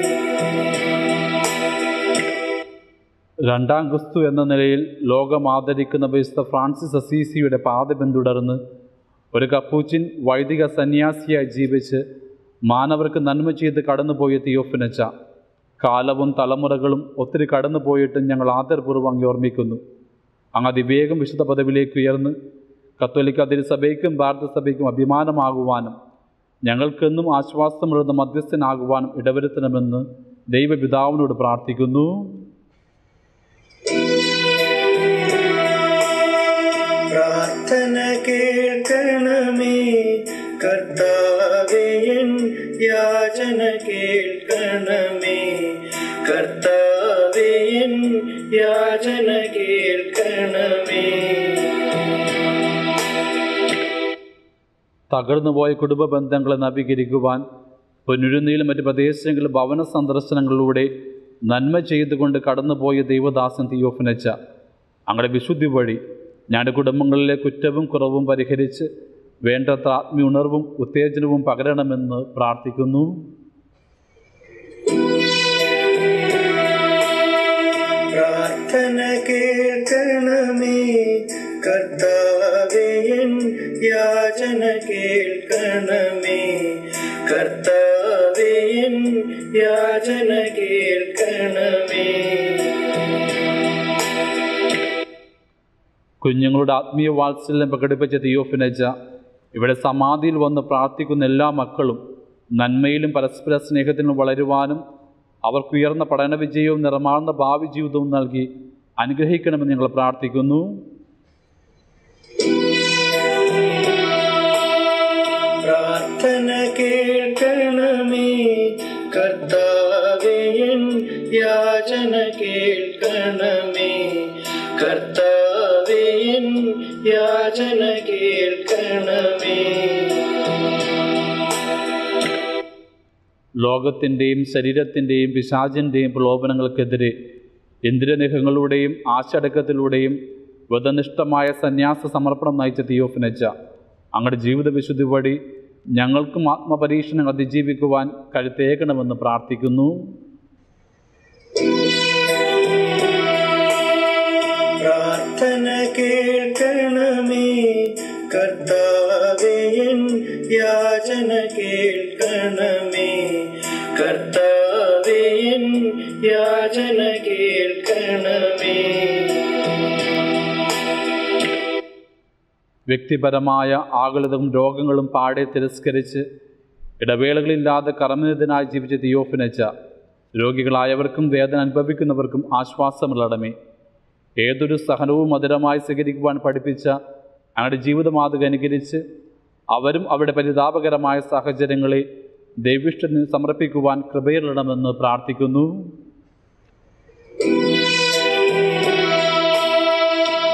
രണ്ടാം ക്രിസ്തു എന്ന നിലയിൽ ലോകം ആദരിക്കുന്ന വിശുദ്ധ ഫ്രാൻസിസ് അസീസിയുടെ പാത പിന്തുടർന്ന് ഒരു കപ്പൂച്ചിൻ വൈദിക സന്യാസിയായി ജീവിച്ച് മാനവർക്ക് നന്മ ചെയ്ത് കടന്നുപോയ തിയോഫിനച്ച കാലവും തലമുറകളും ഒത്തിരി കടന്നുപോയിട്ടും ഞങ്ങൾ ആദരപൂർവ്വം അങ്ങ് ഓർമ്മിക്കുന്നു അങ്ങ് അതിവേഗം വിശുദ്ധ പദവിയിലേക്ക് ഉയർന്ന് കത്തോലിക്ക തിരുസഭയ്ക്കും ഭാരതസഭയ്ക്കും അഭിമാനമാകുവാനും ഞങ്ങൾക്കെന്നും ആശ്വാസമുള്ള മധ്യസ്ഥനാകുവാനും ഇടവരുത്തണമെന്ന് ദൈവപിതാവിനോട് പ്രാർത്ഥിക്കുന്നു പ്രാർത്ഥന കേൾക്കണമേ കർത്താവേ എൻ യാചന കേൾക്കണമേ കർത്താവേ എൻ യാചന കേൾക്കണമേ തകർന്നുപോയ കുടുംബ ബന്ധങ്ങളെ നവീകരിക്കുവാൻ പൊന്നുരുന്നിയിലും മറ്റ് പ്രദേശങ്ങളിലും ഭവന സന്ദർശനങ്ങളിലൂടെ നന്മ ചെയ്തുകൊണ്ട് കടന്നുപോയ ദൈവദാസൻ തിയോഫനച്ച അങ്ങയുടെ വിശുദ്ധി വഴി ഞങ്ങളുടെ കുടുംബങ്ങളിലെ കുറ്റവും കുറവും പരിഹരിച്ച് വേണ്ടത്ര ആത്മീയ ഉണർവും ഉത്തേജനവും പകരണമെന്ന് പ്രാർത്ഥിക്കുന്നു പ്രാർത്ഥന കേൾക്കണമേ കർത്താവേ എൻ യാചന കേൾക്കണമേ കർത്താവേ എൻ യാചന കേൾക്കണമേ കുഞ്ഞുങ്ങളുടെ ആത്മീയ വാത്സല്യം പ്രകടിപ്പിച്ച തിയോഫിനജ ഇവിടെ സമാധിയിൽ വന്ന് പ്രാർത്ഥിക്കുന്ന എല്ലാ മക്കളും നന്മയിലും പരസ്പര സ്നേഹത്തിലും വളരുവാനും അവർക്ക് ഉയർന്ന പഠന വിജയവും നിറമാർന്ന ഭാവി ജീവിതവും നൽകി അനുഗ്രഹിക്കണമെന്ന് ഞങ്ങൾ പ്രാർത്ഥിക്കുന്നു പ്രാർത്ഥന കേൾക്കണമേ കർത്താവേ എൻ യാചന കേൾക്കണമേ കർത്താവേ എൻ യാചന കേൾക്കണമേ ലോകത്തിൻ്റെയും ശരീരത്തിൻ്റെയും പിശാചിൻ്റെയും പ്രലോഭനങ്ങൾക്കെതിരെ ഇന്ദ്രനിഹങ്ങളുടെയും ആശടക്കത്തിലൂടെയും വധനിഷ്ഠമായ സന്യാസ സമർപ്പണം നയിച്ച തിയോഫിനച്ച അങ്ങയുടെ ജീവിത വിശുദ്ധി വഴി ഞങ്ങൾക്കും ആത്മപരീക്ഷണം അതിജീവിക്കുവാൻ കരുത്തേക്കണമെന്ന് പ്രാർത്ഥിക്കുന്നു പ്രാർത്ഥന കേൾക്കണമേ കർത്താവേ എൻ യാചന കേൾക്കണമേ കർത്താവേ എൻ യാചന കേൾക്കണമേ വ്യക്തിപരമായ ആകുലതവും രോഗങ്ങളും പാടെ തിരസ്കരിച്ച് ഇടവേളകളില്ലാതെ കർമ്മനിതനായി ജീവിച്ച തിയോഫിനച്ച രോഗികളായവർക്കും വേദന അനുഭവിക്കുന്നവർക്കും ആശ്വാസമുള്ളടമേ ഏതൊരു സഹനവും മധുരമായി സ്വീകരിക്കുവാൻ പഠിപ്പിച്ച അങ്ങയുടെ ജീവിതമാതൃക അനുകരിച്ച് അവരും അവരുടെ പരിതാപകരമായ സാഹചര്യങ്ങളെ ദൈവിഷ്ടത്തിന് സമർപ്പിക്കുവാൻ കൃപയിലിടണമെന്ന് പ്രാർത്ഥിക്കുന്നു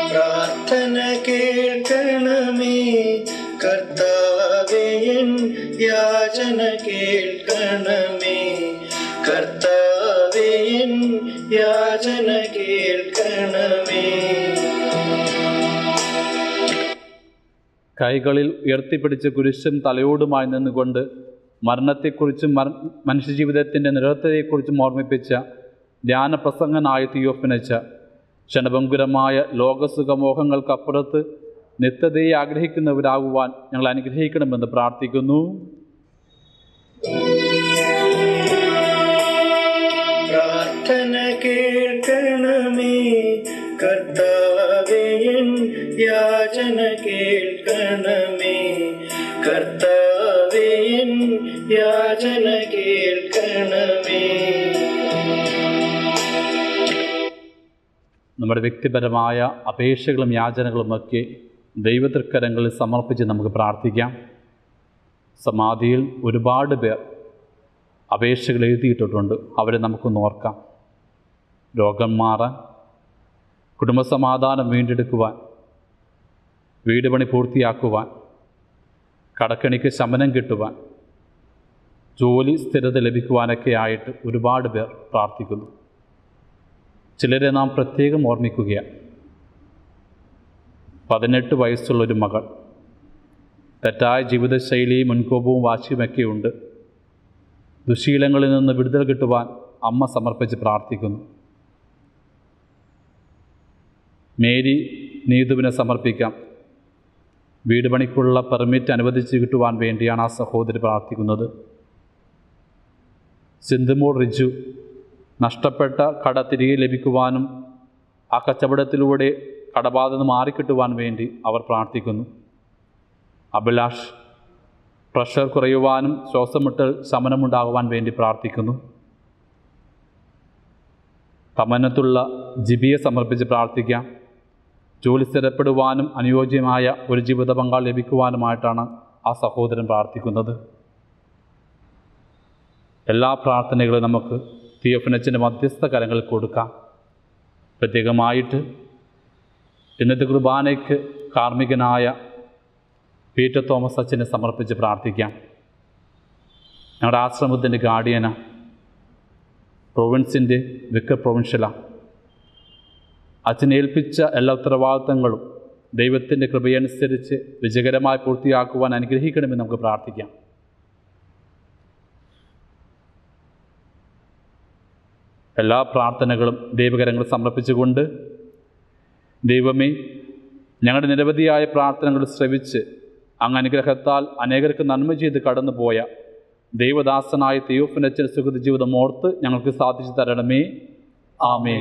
പ്രാർത്ഥന കേൾക്കണമേ കർത്താവേ എൻ യാചന കേൾക്കണമേ കർത്താവേ എൻ യാചന കേൾക്കണമേ കൈകളിൽ ഉയർത്തിപ്പിടിച്ച കുരിശും തലയോടുമായി നിന്നുകൊണ്ട് മരണത്തെക്കുറിച്ചും മര മനുഷ്യജീവിതത്തിൻ്റെ നിരർത്ഥതയെക്കുറിച്ചും ഓർമ്മിപ്പിച്ച ധ്യാനപ്രസംഗനായ തിയോഫിനച്ച ക്ഷണഭങ്കുരമായ ലോകസുഖമോഹങ്ങൾക്കപ്പുറത്ത് നിത്യതയെ ആഗ്രഹിക്കുന്നവരാകുവാൻ ഞങ്ങൾ അനുഗ്രഹിക്കണമെന്ന് പ്രാർത്ഥിക്കുന്നു പ്രാർത്ഥന കേൾക്കണമേ കർത്താവേ എൻ യാചന കേൾക്കണമേ കർത്താവേ എൻ യാചന കേൾക്കണമേ നമ്മുടെ വ്യക്തിപരമായ അപേക്ഷകളും യാചനകളുമൊക്കെ ദൈവതൃക്കരങ്ങളിൽ സമർപ്പിച്ച് നമുക്ക് പ്രാർത്ഥിക്കാം സമാധിയിൽ ഒരുപാട് പേർ അപേക്ഷകൾ എഴുതിയിട്ടിട്ടുണ്ട് അവരെ നമുക്കൊന്ന് ഓർക്കാം രോഗം മാറാൻ കുടുംബസമാധാനം വീണ്ടെടുക്കുവാൻ വീട് പണി പൂർത്തിയാക്കുവാൻ കടക്കണിക്ക് ശമനം കിട്ടുവാൻ ജോലി സ്ഥിരത ലഭിക്കുവാനൊക്കെ ആയിട്ട് ഒരുപാട് പേർ പ്രാർത്ഥിക്കുന്നു ചിലരെ നാം പ്രത്യേകം ഓർമ്മിക്കുകയാണ് പതിനെട്ട് വയസ്സുള്ളൊരു മകൾ തെറ്റായ ജീവിതശൈലിയും മുൻകോപവും വാശിയുമൊക്കെ ഉണ്ട് ദുശീലങ്ങളിൽ നിന്ന് വിടുതൽ കിട്ടുവാൻ അമ്മ സമർപ്പിച്ച് പ്രാർത്ഥിക്കുന്നു മേരി നീതുവിനെ സമർപ്പിക്കാം വീട് പണിക്കുള്ള പെർമിറ്റ് അനുവദിച്ച് കിട്ടുവാൻ വേണ്ടിയാണ് ആ സഹോദരി പ്രാർത്ഥിക്കുന്നത് സിന്ധുമോൾ റിജു നഷ്ടപ്പെട്ട കട തിരികെ ലഭിക്കുവാനും ആ കച്ചവടത്തിലൂടെ കടബാധ നിന്ന് മാറിക്കിട്ടുവാൻ വേണ്ടി അവർ പ്രാർത്ഥിക്കുന്നു അഭിലാഷ് പ്രഷർ കുറയുവാനും ശ്വാസമുട്ടൽ ശമനമുണ്ടാകുവാൻ വേണ്ടി പ്രാർത്ഥിക്കുന്നു തമനത്തുള്ള ജിബിയെ സമർപ്പിച്ച് പ്രാർത്ഥിക്കാം ജോലി സ്ഥിരപ്പെടുവാനും അനുയോജ്യമായ ഒരു ജീവിത പങ്കാളി ലഭിക്കുവാനുമായിട്ടാണ് ആ സഹോദരൻ പ്രാർത്ഥിക്കുന്നത് എല്ലാ പ്രാർത്ഥനകളും നമുക്ക് തിയോഫനച്ചിൻ്റെ മധ്യസ്ഥ കരങ്ങളിൽ കൊടുക്കാം പ്രത്യേകമായിട്ട് ഇന്നത്തെ കുർബാനയ്ക്ക് കാർമ്മികനായ പീറ്റർ തോമസ് അച്ഛനെ സമർപ്പിച്ച് പ്രാർത്ഥിക്കാം ഞങ്ങളുടെ ആശ്രമത്തിൻ്റെ ഗാർഡിയന പ്രൊവിൻസിൻ്റെ വിക്കർ പ്രൊവിൻഷ്യല അച്ഛനെ ഏൽപ്പിച്ച എല്ലാ ഉത്തരവാദിത്തങ്ങളും ദൈവത്തിൻ്റെ കൃപയനുസരിച്ച് വിജയകരമായി പൂർത്തിയാക്കുവാൻ അനുഗ്രഹിക്കണമെന്ന് നമുക്ക് പ്രാർത്ഥിക്കാം എല്ലാ പ്രാർത്ഥനകളും ദൈവകരങ്ങൾ സമർപ്പിച്ചുകൊണ്ട് ദൈവമേ ഞങ്ങളുടെ നിരവധിയായ പ്രാർത്ഥനകൾ ശ്രവിച്ച് അങ്ങ് അനുഗ്രഹത്താൽ അനേകർക്ക് നന്മ ചെയ്ത് കടന്നുപോയ ദൈവദാസനായ തിയോഫിനച്ചൻ സുഹൃത്ത് ജീവിതം ഓർത്ത് ഞങ്ങൾക്ക് സാധിച്ചു തരണമേ ആമേ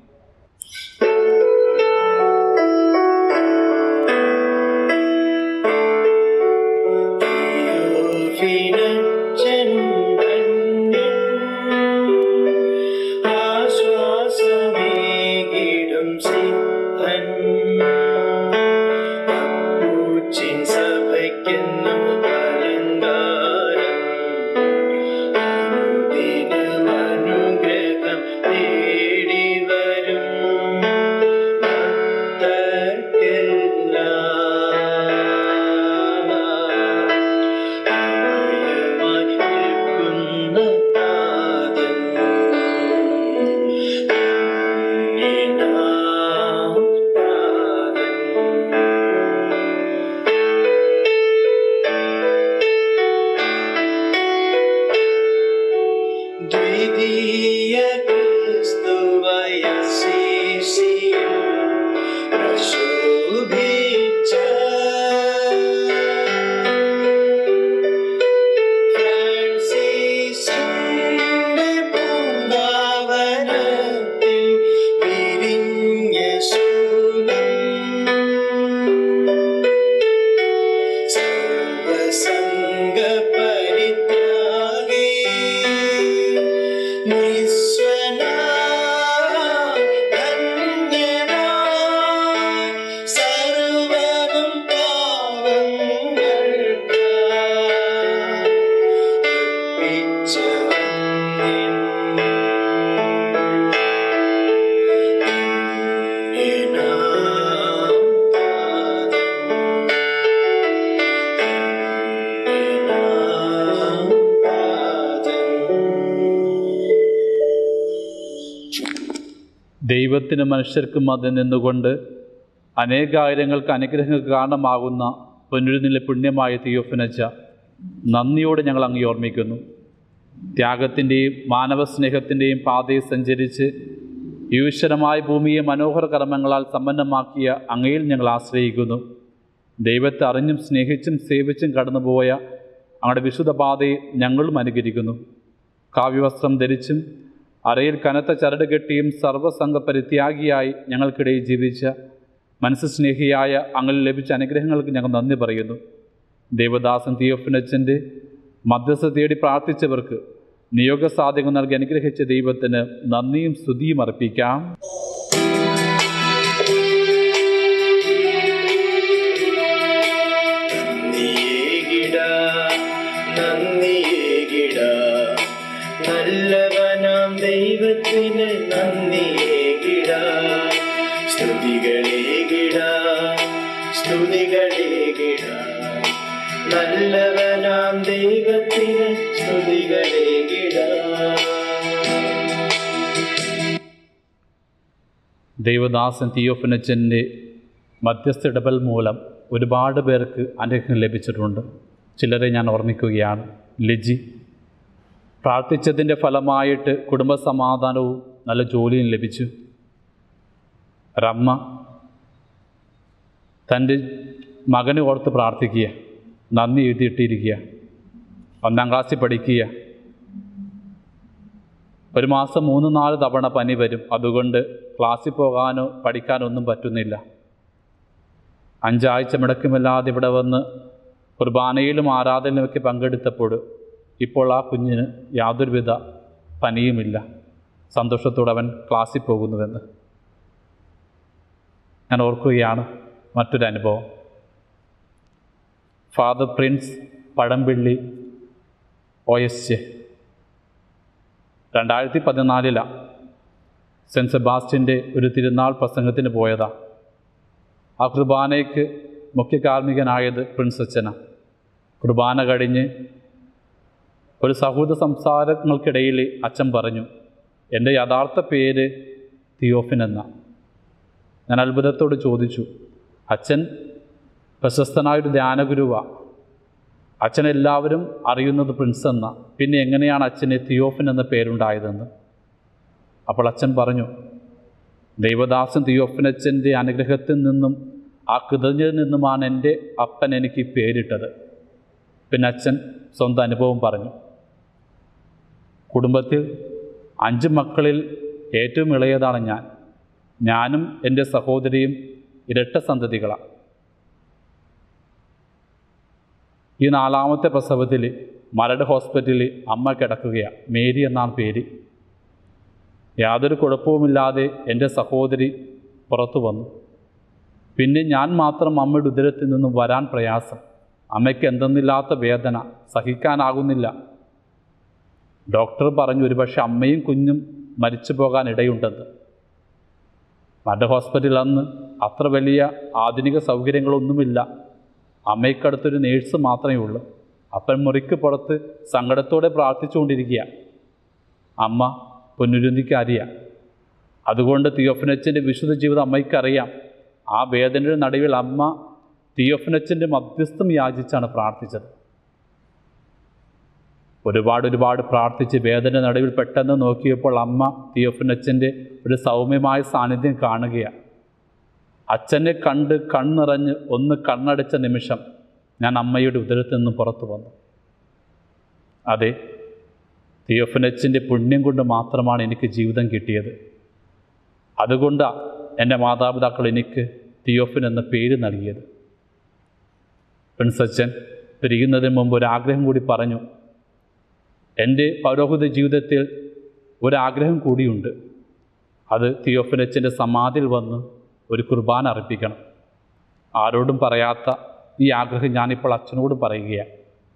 ആശ്വാസമേകിടും സിദ്ധൻ അപ്പൂച്ചിൻ സഭയ്ക്കെന്നും അലങ്കാരം അനുദിനം അനുഗ്രഹം തേടി വരും ദൈവത്തിനും മനുഷ്യർക്കും അതിൽ നിന്നുകൊണ്ട് അനേകായിരങ്ങൾക്ക് അനുഗ്രഹങ്ങൾക്ക് കാരണമാകുന്ന പൊന്നുരുന്നിലെ പുണ്യമായ തിയോഫനച്ച നന്ദിയോടെ ഞങ്ങൾ അങ്ങ് ഓർമ്മിക്കുന്നു ത്യാഗത്തിൻ്റെയും മാനവ സ്നേഹത്തിൻ്റെയും പാതയിൽ സഞ്ചരിച്ച് ഈശ്വരമായ ഭൂമിയെ മനോഹര കർമ്മങ്ങളാൽ സമ്പന്നമാക്കിയ അങ്ങയിൽ ഞങ്ങൾ ആശ്രയിക്കുന്നു ദൈവത്തെ അറിഞ്ഞും സ്നേഹിച്ചും സേവിച്ചും കടന്നുപോയ അങ്ങയുടെ വിശുദ്ധ പാതയെ ഞങ്ങളും അനുകരിക്കുന്നു കാവ്യവസ്ത്രം ധരിച്ചും അരയിൽ കനത്ത ചരട് കെട്ടിയും സർവ്വസംഘ പരിത്യാഗിയായി ഞങ്ങൾക്കിടയിൽ ജീവിച്ച മനസ്സ് സ്നേഹിയായ അങ്ങിൽ ലഭിച്ച അനുഗ്രഹങ്ങൾക്ക് ഞങ്ങൾ നന്ദി പറയുന്നു ദേവദാസൻ തിയോഫിനച്ചൻ്റെ മധ്യസ്ഥ തേടി പ്രാർത്ഥിച്ചവർക്ക് നിയോഗസാധ്യങ്ങൾ നൽകി അനുഗ്രഹിച്ച ദൈവത്തിന് നന്ദിയും സ്തുതിയും അർപ്പിക്കാം നന്ദിയേകിട നന്ദിയേകിട നല്ലവനാം ദൈവത്തിന് നന്ദിയേകിട സ്തുതികളേകിട സ്തുതികളേകിട നല്ലവനാം ദൈവത്തിന് സ്തുതികളേകിട ദൈവദാസൻ തിയോഫിനച്ചൻ്റെ മധ്യസ്ഥ ഇടപെൽ മൂലം ഒരുപാട് പേർക്ക് അനുഗ്രഹം ലഭിച്ചിട്ടുണ്ട് ചിലരെ ഞാൻ ഓർമ്മിക്കുകയാണ് ലജി പ്രാർത്ഥിച്ചതിൻ്റെ ഫലമായിട്ട് കുടുംബസമാധാനവും നല്ല ജോലിയും ലഭിച്ചു റമ്മ തൻ്റെ മകനെ ഓർത്ത് പ്രാർത്ഥിക്കുക നന്ദി എഴുതിയിട്ടിരിക്കുക ഒന്നാം ക്ലാസ്സിൽ പഠിക്കുക ഒരു മാസം മൂന്ന് നാല് തവണ പനി വരും അതുകൊണ്ട് ക്ലാസ്സിൽ പോകാനോ പഠിക്കാനോ ഒന്നും പറ്റുന്നില്ല അഞ്ചാഴ്ച മുടക്കമില്ലാതെ ഇവിടെ വന്ന് കുർബാനയിലും ആരാധനയിലുമൊക്കെ പങ്കെടുത്തപ്പോൾ ഇപ്പോൾ ആ കുഞ്ഞിന് യാതൊരുവിധ പനിയുമില്ല സന്തോഷത്തോടെ അവൻ ക്ലാസ്സിൽ പോകുന്നുവെന്ന് ഞാൻ ഓർക്കുകയാണ് മറ്റൊരു അനുഭവം father Prince Pazhampilly O S J രണ്ടായിരത്തി പതിനാലിലാണ് സെൻറ്റ് സെബാസ്റ്റ്യൻ്റെ ഒരു തിരുനാൾ പ്രസംഗത്തിന് പോയതാ ആ കുർബാനയ്ക്ക് മുഖ്യ കാർമ്മികനായത് പ്രിൻസ് അച്ഛന കുർബാന കഴിഞ്ഞ് ഒരു സൗഹൃദ സംസാരങ്ങൾക്കിടയിൽ അച്ഛൻ പറഞ്ഞു എൻ്റെ യഥാർത്ഥ പേര് തിയോഫിൻ എന്ന ഞാൻ അത്ഭുതത്തോട് ചോദിച്ചു അച്ഛൻ പ്രശസ്തനായൊരു ധ്യാനഗുരുവാണ് അച്ഛൻ എല്ലാവരും അറിയുന്നത് പ്രിൻസ് എന്ന പിന്നെ എങ്ങനെയാണ് അച്ഛന് തിയോഫിൻ എന്ന പേരുണ്ടായതെന്ന് അപ്പോൾ അച്ഛൻ പറഞ്ഞു ദൈവദാസൻ തിയോഫിനച്ഛൻ്റെ അനുഗ്രഹത്തിൽ നിന്നും ആ കൃതജ്ഞതയിൽ നിന്നുമാണ് എൻ്റെ അപ്പൻ എനിക്ക് ഈ പേരിട്ടത് പിന്നെ അച്ഛൻ സ്വന്തം അനുഭവം പറഞ്ഞു കുടുംബത്തിൽ അഞ്ച് മക്കളിൽ ഏറ്റവും ഇളയതാണ് ഞാൻ ഞാനും എൻ്റെ സഹോദരിയും ഇരട്ട സന്തതികളാണ് ഈ നാലാമത്തെ പ്രസവത്തിൽ മരട് ഹോസ്പിറ്റലിൽ അമ്മ കിടക്കുകയാണ് മേരി എന്നാണ് പേര് യാതൊരു കുഴപ്പവുമില്ലാതെ എൻ്റെ സഹോദരി പുറത്തു വന്നു പിന്നെ ഞാൻ മാത്രം അമ്മയുടെ ഉദരത്തിൽ നിന്നും വരാൻ പ്രയാസം അമ്മയ്ക്ക് എന്തെന്നില്ലാത്ത വേദന സഹിക്കാനാകുന്നില്ല ഡോക്ടർ പറഞ്ഞു ഒരുപക്ഷെ അമ്മയും കുഞ്ഞും മരിച്ചു പോകാൻ ഇടയുണ്ടെന്ന് മറ്റു ഹോസ്പിറ്റലിൽ അന്ന് അത്ര വലിയ ആധുനിക സൗകര്യങ്ങളൊന്നുമില്ല അമ്മയ്ക്കടുത്തൊരു നേഴ്സ് മാത്രമേ ഉള്ളൂ അപ്പൻ മുറിക്ക് പുറത്ത് സങ്കടത്തോടെ പ്രാർത്ഥിച്ചുകൊണ്ടിരിക്കുക അമ്മ പൊന്നുരുന്നിക്കാരിയാണ് അതുകൊണ്ട് തിയോഫനച്ചൻ്റെ വിശുദ്ധ ജീവിതം അമ്മയ്ക്കറിയാം ആ വേദനയുടെ നടുവിൽ അമ്മ തിയോഫനച്ചൻ്റെ മധ്യസ്ഥം യാചിച്ചാണ് പ്രാർത്ഥിച്ചത് ഒരുപാട് ഒരുപാട് പ്രാർത്ഥിച്ച് വേദന നടുവിൽ പെട്ടെന്ന് നോക്കിയപ്പോൾ അമ്മ തിയോഫനച്ചൻ്റെ ഒരു സൗമ്യമായ സാന്നിധ്യം കാണുകയാണ് അച്ഛനെ കണ്ട് കണ്ണിറഞ്ഞ് ഒന്ന് കണ്ണടച്ച നിമിഷം ഞാൻ അമ്മയുടെ ഉദരത്തിൽ നിന്നും പുറത്തു വന്നു അതെ തിയോഫനച്ചിൻ്റെ പുണ്യം കൊണ്ട് മാത്രമാണ് എനിക്ക് ജീവിതം കിട്ടിയത് അതുകൊണ്ടാണ് എൻ്റെ മാതാപിതാക്കൾ എനിക്ക് തിയോഫിൻ എന്ന പേര് നൽകിയത് പ്രിൻസച്ചൻ പിരിയുന്നതിന് മുമ്പ് ഒരാഗ്രഹം കൂടി പറഞ്ഞു എൻ്റെ പൗരോഹിത ജീവിതത്തിൽ ഒരാഗ്രഹം കൂടിയുണ്ട് അത് തിയോഫനച്ചൻ്റെ സമാധിയിൽ വന്ന് ഒരു കുർബാന അർപ്പിക്കണം ആരോടും പറയാത്ത ഈ ആഗ്രഹം ഞാനിപ്പോൾ അച്ഛനോട് പറയുകയാണ്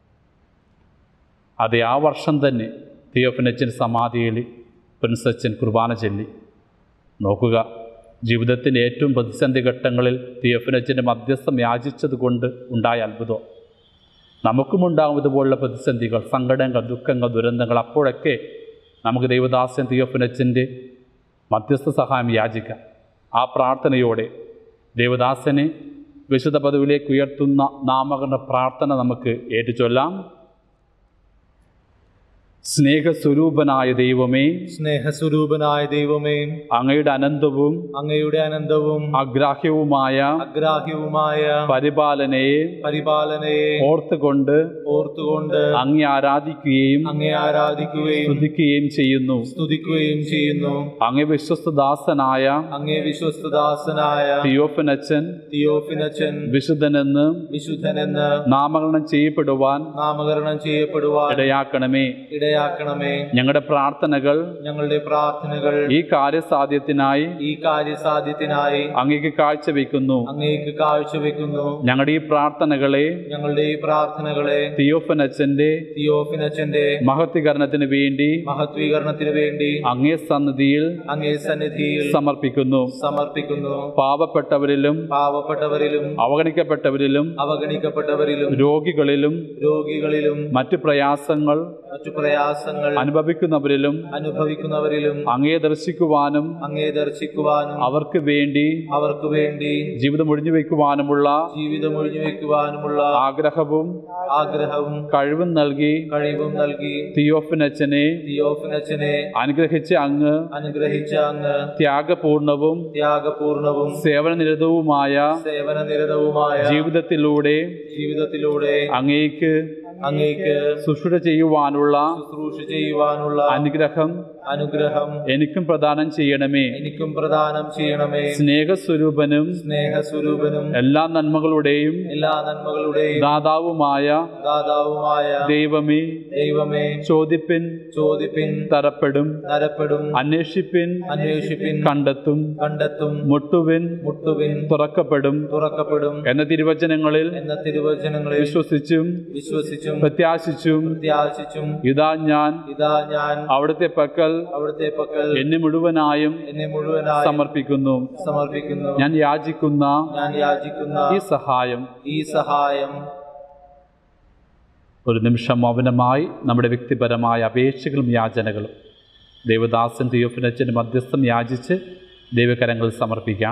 അതെ ആ വർഷം തന്നെ തിയോഫനച്ചൻ സമാധിയിൽ പ്രിൻസച്ചൻ കുർബാന ചൊല്ലി നോക്കുക ജീവിതത്തിൻ്റെ ഏറ്റവും പ്രതിസന്ധി ഘട്ടങ്ങളിൽ തിയോഫനച്ചൻ്റെ മധ്യസ്ഥം യാചിച്ചത് കൊണ്ട് ഉണ്ടായ അത്ഭുതം നമുക്കുമുണ്ടാകും ഇതുപോലുള്ള പ്രതിസന്ധികൾ സങ്കടങ്ങൾ ദുഃഖങ്ങൾ ദുരന്തങ്ങൾ അപ്പോഴൊക്കെ നമുക്ക് ദൈവദാസൻ തിയോഫനച്ചൻ്റെ മധ്യസ്ഥ സഹായം യാചിക്കാം ആ പ്രാർത്ഥനയോടെ ദേവദാസനെ വിശുദ്ധ പദവിയിലേക്ക് ഉയർത്തുന്ന നാമകരണ പ്രാർത്ഥന നമുക്ക് ഏറ്റുചൊല്ലാം സ്നേഹസ്വരൂപനായ ദൈവമേ സ്നേഹസ്വരൂപനായ ദൈവമേ അങ്ങയുടെ അനന്തവും അങ്ങയുടെ അനന്തവും അഗ്രാഹ്യവുമായ അഗ്രാഹ്യവുമായ പരിപാലനയെ പരിപാലനയെ ഓർത്തുകൊണ്ട് ഓർത്തുകൊണ്ട് അങ്ങേ ആരാധിക്കുകയും അങ്ങേ ആരാധിക്കുകയും സ്തുതിക്കുകയും ചെയ്യുന്നു സ്തുതിക്കുകയും ചെയ്യുന്നു അങ്ങേ വിശ്വസ്തദാസനായ അങ്ങേ വിശ്വസ്തദാസനായ തിയോഫനച്ചൻ തിയോഫിനച്ചൻ വിശുദ്ധനെന്ന് വിശുദ്ധനെന്ന് നാമകരണം ചെയ്യപ്പെടുവാൻ നാമകരണം ചെയ്യപ്പെടുവാൻ ഇടയാക്കണമേ ഇടയാക്കണമേ ഞങ്ങളുടെ പ്രാർത്ഥനകൾ ഞങ്ങളുടെ പ്രാർത്ഥനകൾ ഈ കാര്യസാധ്യത്തിനായി ഈ കാര്യസാധ്യത്തിനായി അങ്ങേക്ക് കാഴ്ചവെക്കുന്നു അങ്ങേക്ക് കാഴ്ചവെക്കുന്നു ഞങ്ങളുടെ ഈ പ്രാർത്ഥനകളെ ഞങ്ങളുടെ ഈ പ്രാർത്ഥനകളെ തിയോഫനച്ചന്റെ തിയോഫിനച്ചന്റെ മഹത്വീകരണത്തിന് വേണ്ടി മഹത്വീകരണത്തിന് വേണ്ടി അങ്ങേ സന്നിധിയിൽ അങ്ങേ സന്നിധിയിൽ സമർപ്പിക്കുന്നു സമർപ്പിക്കുന്നു പാവപ്പെട്ടവരിലും പാവപ്പെട്ടവരിലും അവഗണിക്കപ്പെട്ടവരിലും അവഗണിക്കപ്പെട്ടവരിലും രോഗികളിലും രോഗികളിലും മറ്റു പ്രയാസങ്ങൾ മറ്റു പ്രയാസങ്ങൾ അനുഭവിക്കുന്നവരിലും അനുഭവിക്കുന്നവരിലും അങ്ങയെ ദർശിക്കുവാനും അങ്ങേ ദർശിക്കുവാനും അവർക്ക് വേണ്ടി അവർക്ക് വേണ്ടി ജീവിതം ഒഴിഞ്ഞു വയ്ക്കുവാനുമുള്ള ജീവിതം ഒഴിഞ്ഞു വെക്കുവാനുമുള്ള ആഗ്രഹവും ആഗ്രഹവും കഴിവും നൽകി കഴിവും നൽകി തിയോഫിനച്ചനെ തിയോഫിനച്ചനെ അനുഗ്രഹിച്ച അങ്ങ് അനുഗ്രഹിച്ച അങ്ങ് ത്യാഗപൂർണവും ത്യാഗപൂർണവും സേവനനിരതവുമായ സേവനനിരതവുമായ ജീവിതത്തിലൂടെ ജീവിതത്തിലൂടെ അങ്ങേക്ക് അങ്ങേക്ക് ശുശ്രൂഷ ചെയ്യുവാനുള്ള ശുശ്രൂഷ ചെയ്യുവാനുള്ള അനുഗ്രഹം അനുഗ്രഹം എനിക്കും പ്രദാനം ചെയ്യണമേ എനിക്കും പ്രദാനം ചെയ്യണമേ സ്നേഹസ്വരൂപനും സ്നേഹസ്വരൂപനും എല്ലാ നന്മകളുടെയും എല്ലാ നന്മകളുടെയും ദാതാവുമായ ദാതാവുമായ ദൈവമേ ദൈവമേ ചോദിപ്പിൻ ചോദിപ്പിൻ തരപ്പെടും തരപ്പെടും അന്വേഷിപ്പിൻ അന്വേഷിപ്പിൻ കണ്ടെത്തും കണ്ടെത്തും മുട്ടുവിൻ മുട്ടുവിൻ തുറക്കപ്പെടും തുറക്കപ്പെടും എന്ന തിരുവചനങ്ങളിൽ എന്ന തിരുവചനങ്ങളിൽ വിശ്വസിച്ചും വിശ്വസിച്ചും പ്രത്യാശിച്ചും പ്രത്യാശിച്ചും ഇതാ ഞാൻ ഇതാ ഞാൻ അവിടുത്തെ പക്കൽ അവിടുത്തെ പക്കൽ എന്നെ മുഴുവനായും എന്നെ മുഴുവനായി സമർപ്പിക്കുന്നു സമർപ്പിക്കുന്നു ഞാൻ യാചിക്കുന്ന ഞാൻ യാചിക്കുന്ന ഈ സഹായം ഈ സഹായം ഒരു നിമിഷം മൗനമായി നമ്മുടെ വ്യക്തിപരമായ അപേക്ഷകളും യാചനകളും ദേവദാസൻ തിയോഫിനച്ചന് മധ്യസ്ഥം യാചിച്ച് ദൈവകരങ്ങൾ സമർപ്പിക്കാം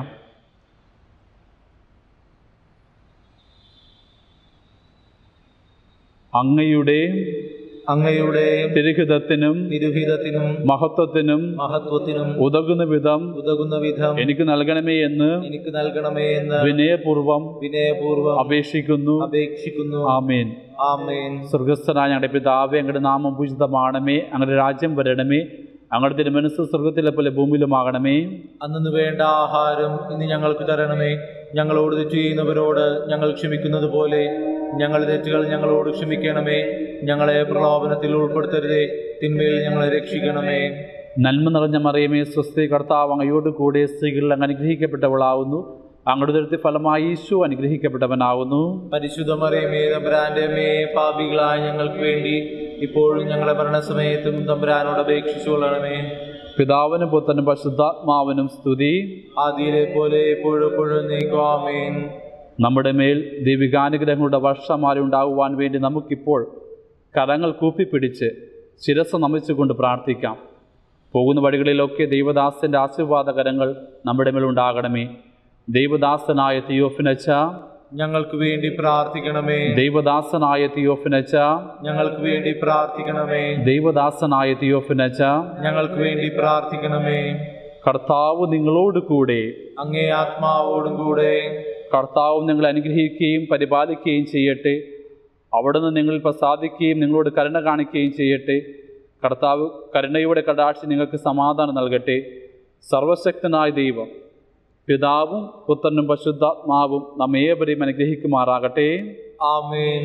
അങ്ങയുടെ അങ്ങയുടെ തിരുഹിതത്തിനും തിരുഹിതത്തിനും മഹത്വത്തിനും മഹത്വത്തിനും ഉതകുന്ന വിധം ഉതകുന്ന വിധം എനിക്ക് നൽകണമേ എന്ന് എനിക്ക് നൽകണമേ എന്ന് വിനയപൂർവം വിനയപൂർവ്വം അപേക്ഷിക്കുന്നു അപേക്ഷിക്കുന്നു ആമേൻ ആമേൻ സ്വർഗസ്ഥനായ ഞങ്ങളുടെ പിതാവേ അങ്ങയുടെ നാമം പൂജിതമാണമേ അങ്ങയുടെ രാജ്യം വരണമേ അങ്ങയുടെ തിരുമനസ് സ്വർഗത്തിലെ പോലെ ഭൂമിയിലുമാകണമേ അന്നു വേണ്ട ആഹാരം ഇന്ന് ഞങ്ങൾക്ക് തരണമേ ഞങ്ങളോട് തെറ്റ് ചെയ്യുന്നവരോട് ഞങ്ങൾ ക്ഷമിക്കുന്നത് പോലെ ഞങ്ങളുടെ തെറ്റുകൾ ഞങ്ങളോട് ക്ഷമിക്കണമേ ഞങ്ങളെ പ്രലോഭനത്തിൽ ഉൾപ്പെടുത്തരുതേ തിന്മയിൽ ഞങ്ങളെ രക്ഷിക്കണമേ നന്മ നിറഞ്ഞ മറിയമേ സ്വസ്തി കർത്താവ് അങ്ങയോട് കൂടെ സ്ത്രീകളിൽ അങ്ങ് അനുഗ്രഹിക്കപ്പെട്ടവളാവുന്നു അങ്ങയുടെ ദുരത്തി ഫലമായി ഈശോ അനുഗ്രഹിക്കപ്പെട്ടവനാവുന്നു പരിശുദ്ധ മറിയമേ തമ്പുരാന്റെ അമ്മേ പാപികളായ ഞങ്ങൾക്ക് വേണ്ടി ഇപ്പോഴും ഞങ്ങളുടെ മരണസമയത്തും തമ്പുരാനോട് അപേക്ഷിച്ചു കൊള്ളണമേ പിതാവിനും പുത്രനും പരിശുദ്ധാത്മാവിനും സ്തുതി ആദിയിലെ പോലെ എപ്പോഴും എപ്പോഴും നീക്കുവാമേൻ നമ്മുടെ മേൽ ദൈവികാനുഗ്രഹങ്ങളുടെ വർഷമാല ഉണ്ടാകുവാൻ വേണ്ടി നമുക്കിപ്പോൾ കരങ്ങൾ കൂപ്പിപ്പിടിച്ച് ശിരസ് നമിച്ചുകൊണ്ട് പ്രാർത്ഥിക്കാം പോകുന്ന വഴികളിലൊക്കെ ദൈവദാസൻ്റെ ആശീർവാദ കരങ്ങൾ നമ്മുടെ മേൽ ഉണ്ടാകണമേ ദൈവദാസനായ തിയോഫിനച്ച ഞങ്ങൾക്ക് വേണ്ടി പ്രാർത്ഥിക്കണമേ ദൈവദാസനായ തിയോഫിനച്ച ഞങ്ങൾക്ക് വേണ്ടി പ്രാർത്ഥിക്കണമേ ദൈവദാസനായ തിയോഫിനച്ച ഞങ്ങൾക്ക് വേണ്ടി പ്രാർത്ഥിക്കണമേ കർത്താവ് നിങ്ങളോട് കൂടെ അങ്ങേ ആത്മാവോടും കൂടെ കർത്താവ് നിങ്ങളെ അനുഗ്രഹിക്കുകയും പരിപാലിക്കുകയും ചെയ്യട്ടെ അവിടുന്ന് നിങ്ങളിൽ പ്രസാദിക്കുകയും നിങ്ങളോട് കരുണ കാണിക്കുകയും ചെയ്യട്ടെ കർത്താവ് കരുണയുടെ കടാക്ഷി നിങ്ങൾക്ക് സമാധാനം നൽകട്ടെ സർവശക്തനായ ദൈവം പിതാവും പുത്രനും പരിശുദ്ധാത്മാവും നമ്മേവരെയും അനുഗ്രഹിക്കുമാറാകട്ടെ ആമേൻ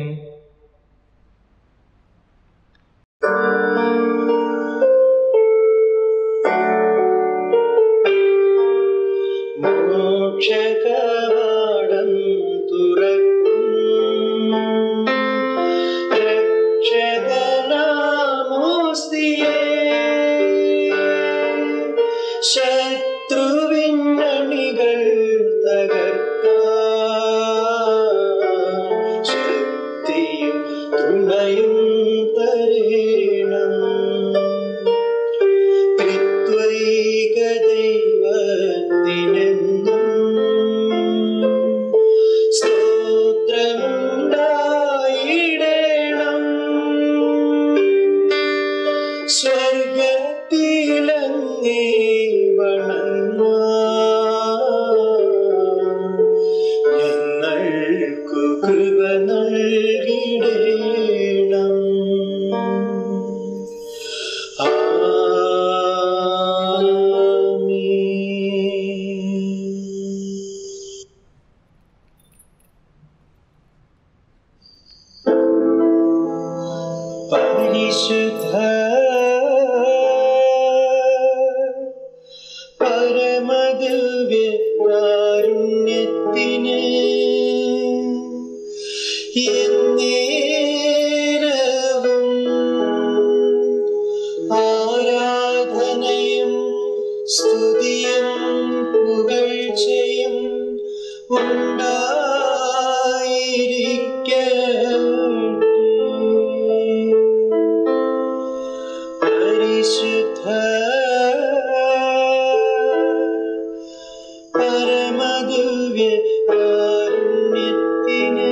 മോക്ഷകവാടം തുറക്കും രക്ഷകനാമോസ്തിയേ ശത്രുവിന്നണികൾ തകർക്കാൻ ശക്തിയും തുണയും തരേണം നൽകിടേണം ആമീൻ പരിശുദ്ധ പരമദിവ്യ കാരുണ്യത്തിന് എന്നേരവും ആരാധനയും സ്തുതിയും പുകഴ്ചയും ഉണ്ടായിരിക്കട്ടെ പരിശുദ്ധ പരമദിവ്യ കാരുണ്യത്തിന്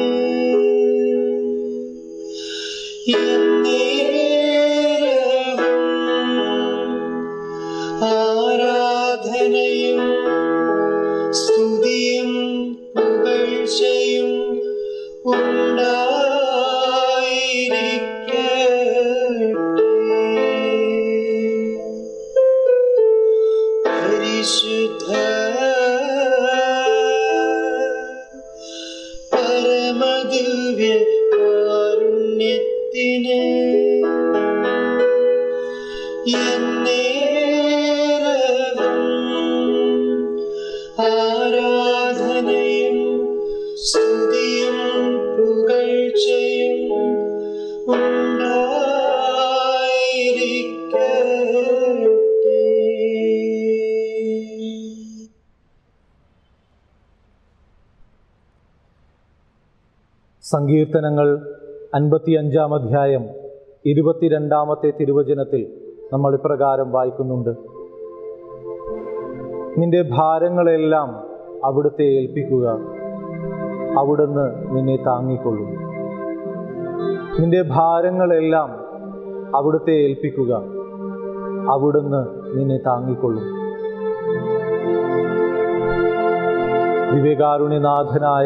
എന്നേരവും ആരാധനയും സ്തുതിയും പുകഴ്ചയും ഉണ്ടായിരിക്കട്ടെ പരിശുദ്ധ പരമദിവ്യ കാരുണ്യത്തിന് എന്നേരവും ആരാധനയും സ്തുതിയും പുകഴ്ചയും ഉണ്ടായിരിക്കട്ടെ സങ്കീർത്തനങ്ങൾ അൻപത്തിയഞ്ചാം അധ്യായം ഇരുപത്തിരണ്ടാമത്തെ തിരുവചനത്തിൽ നമ്മൾ ഇപ്രകാരം വായിക്കുന്നുണ്ട് നിന്റെ ഭാരങ്ങളെല്ലാം അവിടുത്തെ ഏൽപ്പിക്കുക അവിടുന്ന് നിന്നെ താങ്ങിക്കൊള്ളും നിന്റെ ഭാരങ്ങളെല്ലാം അവിടുത്തെ ഏൽപ്പിക്കുക അവിടുന്ന് നിന്നെ താങ്ങിക്കൊള്ളും ദിവ്യകാരുണ്യനാഥനായ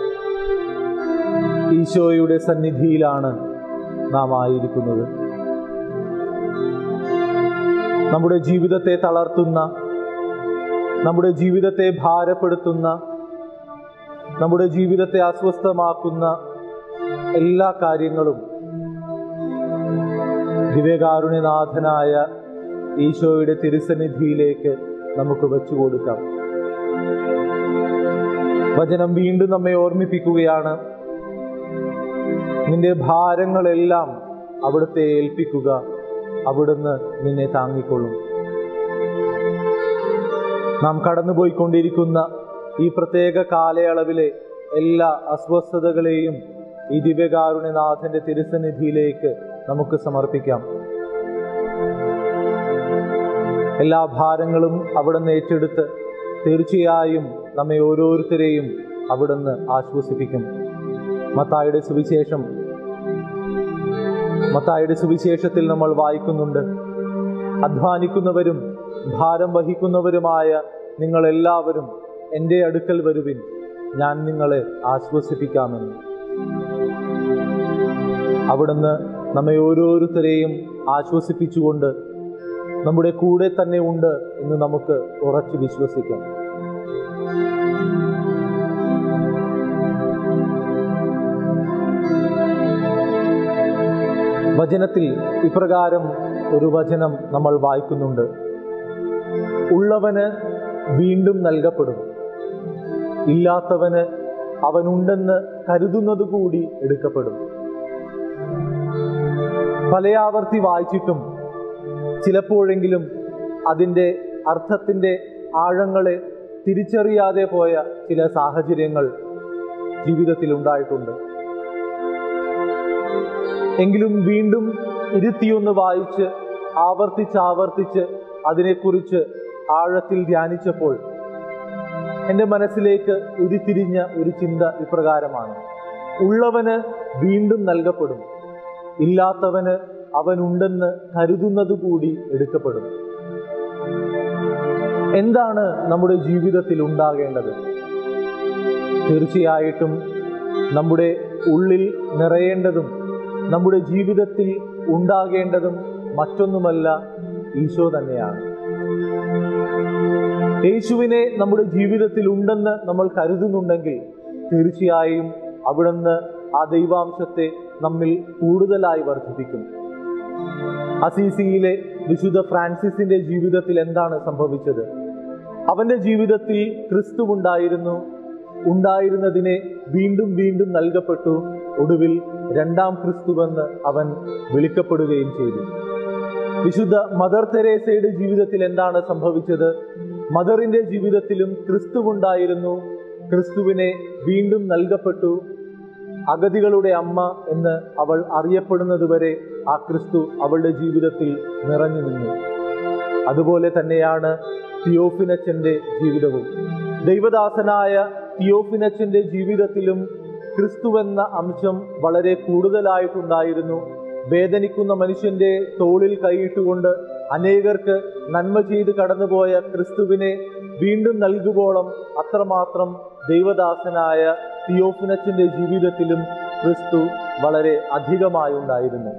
ഈശോയുടെ സന്നിധിയിലാണ് നാം ആയിരിക്കുന്നത് നമ്മുടെ ജീവിതത്തെ തളർത്തുന്ന നമ്മുടെ ജീവിതത്തെ ഭാരപ്പെടുത്തുന്ന നമ്മുടെ ജീവിതത്തെ അസ്വസ്ഥമാക്കുന്ന എല്ലാ കാര്യങ്ങളും ദിവ്യകാരുണ്യനാഥനായ ഈശോയുടെ തിരുസന്നിധിയിലേക്ക് നമുക്ക് വെച്ചു കൊടുക്കാം വചനം വീണ്ടും നമ്മെ ഓർമ്മിപ്പിക്കുകയാണ് നിന്റെ ഭാരങ്ങളെല്ലാം അവിടുത്തെ ഏൽപ്പിക്കുക അവിടുന്ന് നിന്നെ താങ്ങിക്കൊള്ളും നാം കടന്നുപോയിക്കൊണ്ടിരിക്കുന്ന ഈ പ്രത്യേക കാലയളവിലെ എല്ലാ അസ്വസ്ഥതകളെയും ഈ ദിവ്യകാരുണ്യനാഥന്റെ തിരുസന്നിധിയിലേക്ക് നമുക്ക് സമർപ്പിക്കാം എല്ലാ ഭാരങ്ങളും അവിടുന്ന് ഏറ്റെടുത്ത് തീർച്ചയായും നമ്മെ ഓരോരുത്തരെയും അവിടുന്ന് ആശ്വസിപ്പിക്കും മത്തായുടെ സുവിശേഷം മത്തായുടെ സുവിശേഷത്തിൽ നമ്മൾ വായിക്കുന്നുണ്ട് അധ്വാനിക്കുന്നവരും ഭാരം വഹിക്കുന്നവരുമായ നിങ്ങൾ എല്ലാവരും എൻ്റെ അടുക്കൽ വരുവിൻ ഞാൻ നിങ്ങളെ ആശ്വസിപ്പിക്കാമെന്ന് അവിടുന്ന് നമ്മെ ഓരോരുത്തരെയും ആശ്വസിപ്പിച്ചുകൊണ്ട് നമ്മുടെ കൂടെ തന്നെ ഉണ്ട് എന്ന് നമുക്ക് ഉറച്ചു വിശ്വസിക്കാം വചനത്തിൽ ഇപ്രകാരം ഒരു വചനം നമ്മൾ വായിക്കുന്നുണ്ട് ഉള്ളവന് വീണ്ടും നൽകപ്പെടും ഇല്ലാത്തവന് അവനുണ്ടെന്ന് കരുതുന്നത് കൂടി എടുക്കപ്പെടും പലയാവർത്തി വായിച്ചിട്ടും ചിലപ്പോഴെങ്കിലും അതിൻ്റെ അർത്ഥത്തിൻ്റെ ആഴങ്ങളെ തിരിച്ചറിയാതെ പോയ ചില സാഹചര്യങ്ങൾ ജീവിതത്തിൽ ഉണ്ടായിട്ടുണ്ട് എങ്കിലും വീണ്ടും ഇരുത്തിയൊന്ന് വായിച്ച് ആവർത്തിച്ച് ആവർത്തിച്ച് അതിനെക്കുറിച്ച് ആഴത്തിൽ ധ്യാനിച്ചപ്പോൾ എൻ്റെ മനസ്സിലേക്ക് ഉരുത്തിരിഞ്ഞ ഒരു ചിന്ത ഇപ്രകാരമാണ് ഉള്ളവന് വീണ്ടും നൽകപ്പെടും ഇല്ലാത്തവന് അവനുണ്ടെന്ന് കരുതുന്നത് കൂടി എടുക്കപ്പെടും എന്താണ് നമ്മുടെ ജീവിതത്തിൽ ഉണ്ടാകേണ്ടത് തീർച്ചയായിട്ടും നമ്മുടെ ഉള്ളിൽ നിറയേണ്ടതും നമ്മുടെ ജീവിതത്തിൽ ഉണ്ടാകേണ്ടതും മറ്റൊന്നുമല്ല ഈശോ തന്നെയാണ് യേശുവിനെ നമ്മുടെ ജീവിതത്തിൽ ഉണ്ടെന്ന് നമ്മൾ കരുതുന്നുണ്ടെങ്കിൽ തീർച്ചയായും അവിടുന്ന് ആ ദൈവാംശത്തെ നമ്മിൽ കൂടുതലായി വർദ്ധിപ്പിക്കും അസീസിയിലെ വിശുദ്ധ ഫ്രാൻസിസിന്റെ ജീവിതത്തിൽ എന്താണ് സംഭവിച്ചത് അവന്റെ ജീവിതത്തിൽ ക്രിസ്തു ഉണ്ടായിരുന്നു ഉണ്ടായിരുന്നതിനെ വീണ്ടും വീണ്ടും നൽകപ്പെട്ടു ഒടുവിൽ രണ്ടാം ക്രിസ്തുവെന്ന് അവൻ വിളിക്കപ്പെടുകയും ചെയ്തു വിശുദ്ധ മദർ തെരേസയുടെ ജീവിതത്തിൽ എന്താണ് സംഭവിച്ചത് മദറിന്റെ ജീവിതത്തിലും ക്രിസ്തുവുണ്ടായിരുന്നു ക്രിസ്തുവിനെ വീണ്ടും നൽകപ്പെട്ടു അഗതികളുടെ അമ്മ എന്ന് അവൾ അറിയപ്പെടുന്നതുവരെ ആ ക്രിസ്തു അവളുടെ ജീവിതത്തിൽ നിറഞ്ഞു നിന്നു അതുപോലെ തന്നെയാണ് തിയോഫിനച്ചന്റെ ജീവിതവും ദൈവദാസനായ തിയോഫിനച്ചന്റെ ജീവിതത്തിലും ക്രിസ്തുവെന്ന അംശം വളരെ കൂടുതലായിട്ടുണ്ടായിരുന്നു വേദനിക്കുന്ന മനുഷ്യന്റെ തോളിൽ കൈയിട്ടുകൊണ്ട് അനേകർക്ക് നന്മ ചെയ്ത് കടന്നുപോയ ക്രിസ്തുവിനെ വീണ്ടും നൽകുവോളം അത്രമാത്രം ദൈവദാസനായ തിയോഫിനച്ചന്റെ ജീവിതത്തിലും ക്രിസ്തു വളരെ അധികമായി ഉണ്ടായിരുന്നു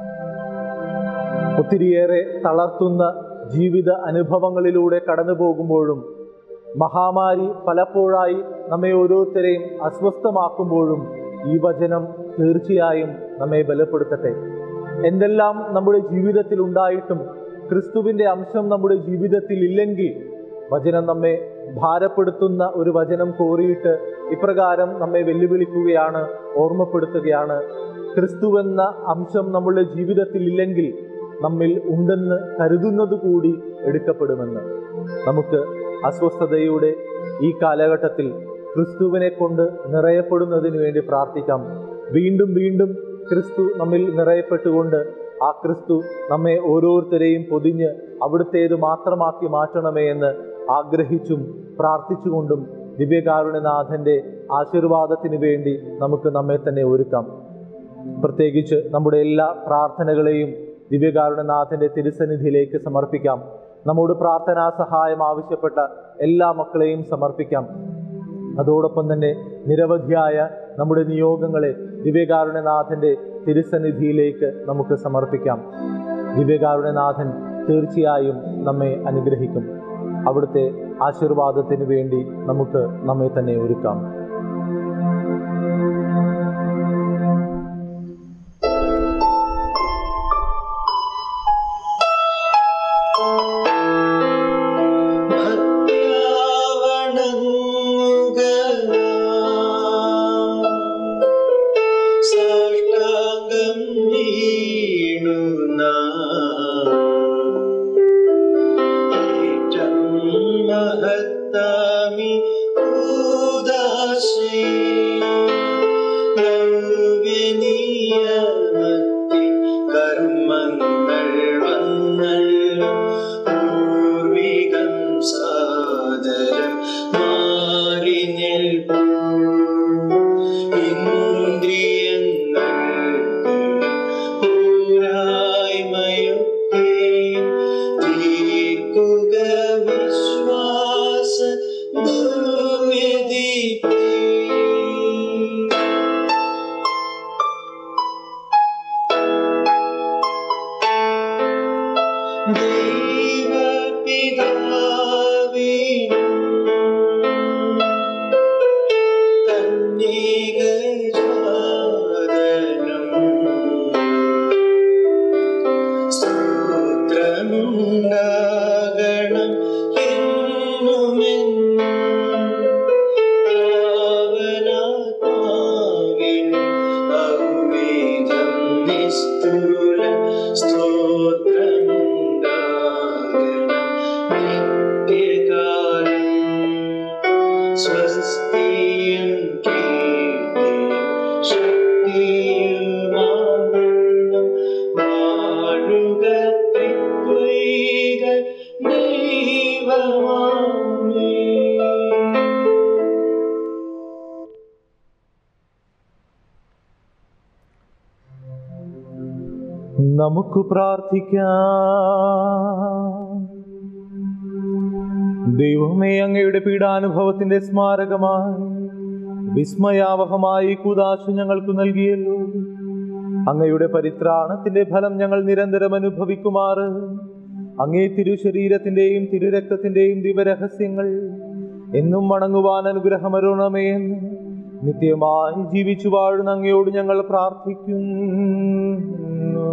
ഒത്തിരിയേറെ തളർത്തുന്ന ജീവിത അനുഭവങ്ങളിലൂടെ കടന്നു പോകുമ്പോഴും മഹാമാരി പലപ്പോഴായി നമ്മെ ഓരോരുത്തരെയും അസ്വസ്ഥമാക്കുമ്പോഴും ഈ വചനം തീർച്ചയായും നമ്മെ ബലപ്പെടുത്തട്ടെ എന്തെല്ലാം നമ്മുടെ ജീവിതത്തിൽ ഉണ്ടായിട്ടും ക്രിസ്തുവിന്റെ അംശം നമ്മുടെ ജീവിതത്തിൽ ഇല്ലെങ്കിൽ വചനം നമ്മെ ഭാരപ്പെടുത്തുന്ന ഒരു വചനം കോറിയിട്ട് ഇപ്രകാരം നമ്മെ വെല്ലുവിളിക്കുകയാണ് ഓർമ്മപ്പെടുത്തുകയാണ് ക്രിസ്തുവെന്ന അംശം നമ്മുടെ ജീവിതത്തിൽ ഇല്ലെങ്കിൽ നമ്മിൽ ഉണ്ടെന്ന് കരുതുന്നത് കൂടി എടുക്കപ്പെടുമെന്ന് നമുക്ക് അസ്വസ്ഥതയുടെ ഈ കാലഘട്ടത്തിൽ ക്രിസ്തുവിനെ കൊണ്ട് നിറയപ്പെടുന്നതിന് വേണ്ടി പ്രാർത്ഥിക്കാം വീണ്ടും വീണ്ടും ക്രിസ്തു നമ്മിൽ നിറയപ്പെട്ടുകൊണ്ട് ആ ക്രിസ്തു നമ്മെ ഓരോരുത്തരെയും പൊതിഞ്ഞ് അവിടുത്തേത് മാത്രമാക്കി മാറ്റണമേ എന്ന് ആഗ്രഹിച്ചും പ്രാർത്ഥിച്ചുകൊണ്ടും ദിവ്യകാരുണ്യനാഥന്റെ ആശീർവാദത്തിന് വേണ്ടി നമുക്ക് നമ്മെ തന്നെ ഒരുക്കാം പ്രത്യേകിച്ച് നമ്മുടെ എല്ലാ പ്രാർത്ഥനകളെയും ദിവ്യകാരുണ്യനാഥന്റെ തിരുസന്നിധിയിലേക്ക് സമർപ്പിക്കാം നമ്മോട് പ്രാർത്ഥനാ സഹായം ആവശ്യപ്പെട്ട എല്ലാ മക്കളെയും സമർപ്പിക്കാം അതോടൊപ്പം തന്നെ നിരവധിയായ നമ്മുടെ നിയോഗങ്ങളെ ദിവ്യകാരുണ്യനാഥന്റെ തിരുസന്നിധിയിലേക്ക് നമുക്ക് സമർപ്പിക്കാം ദിവ്യകാരുണ്യനാഥൻ തീർച്ചയായും നമ്മെ അനുഗ്രഹിക്കും അവിടുത്തെ ആശീർവാദത്തിന് വേണ്ടി നമുക്ക് നമ്മെ തന്നെ ഒരുക്കാം ഭക്യാവണങ്ങുക സാഷ്ടാംഗം വീണുന ഏറ്റം മഹത്താമി ഉദാസി നിയമത്തിൽ കർമ്മങ്ങൾ വന്നല്ലോ പൂർവികം സാദരം മാറി നിൽപ്പൂ ഇന്ദ്രിയങ്ങൾക്ക് പോരായ്മയൊക്കെ തീർക്കുക വിശ്വാസ ദുർവ്യതിപ്പേ ുണ്ടാകണം എന്നുമെന്നും പാവനാത്മാവിനും ഔവേദം നിസ്തുല സ്തോത്രമുണ്ടാകണം നിത്യകാലം സ്വസ്തിയും കീർത്തിയും ശക്തിയുമാകുന്നു വാഴുക ത്രിത്വൈക ദൈവമാമേ നമുക്ക് പ്രാർത്ഥിക്കാം ദൈവമേ അങ്ങയുടെ പീഡാനുഭവത്തിന്റെ സ്മാരകമായി വിസ്മയാവഹമായി കുദാശ ഞങ്ങൾക്ക് നൽകിയല്ലോ അങ്ങയുടെ പരിത്രാണത്തിന്റെ ഫലം ഞങ്ങൾ നിരന്തരം അനുഭവിക്കുമാറ് അങ്ങേ തിരുശരീരത്തിന്റെയും തിരുരക്തത്തിന്റെയും ദിവരഹസ്യങ്ങൾ എന്നും വണങ്ങുവാൻ അനുഗ്രഹമരുണമേ എന്ന് നിത്യമായി ജീവിച്ചു വാഴുന്ന അങ്ങയോട് ഞങ്ങൾ പ്രാർത്ഥിക്കുന്നു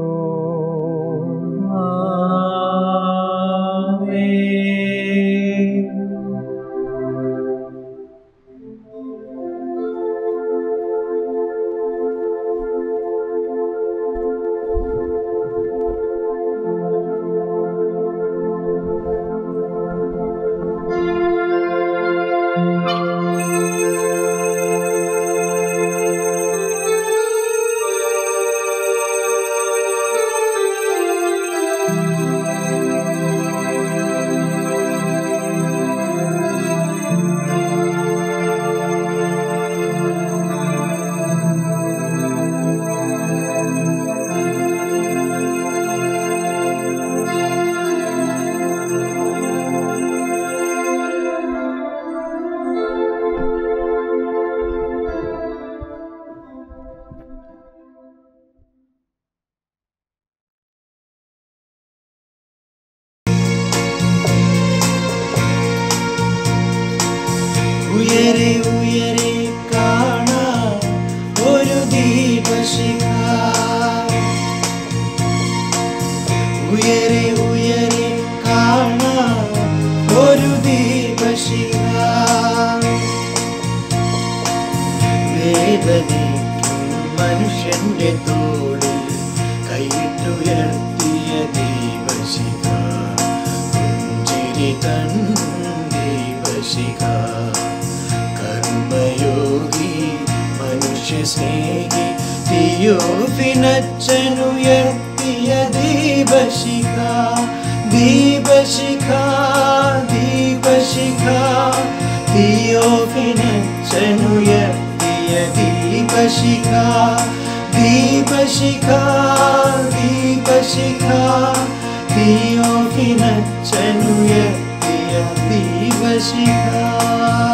ഉയരെ ഉയരെ കാണാം ഒരു ദീപശിഖ ഉയരെ ഉയരെ കാണാം ഒരു ദീപശിഖ വേദനയ്ക്കും മനുഷ്യന്റെ തോളിൽ കൈയിട്ടുയർത്തിയ ദീപശിഖ പുഞ്ചിരി തൻ ദീപശിഖ കർമ്മയോഗി മനുഷ്യ സ്നേഹി തിയോഫിനച്ചനുയർത്തിയ ദീപശിഖ ദീപശിഖ ദീപശിഖ തിയോഫിനച്ചനുയർത്തിയ ദീപശിഖ ദീപശിഖ ദീപശിഖ തിയോഫിനച്ചനുയർത്തിയ ദീപശിഖ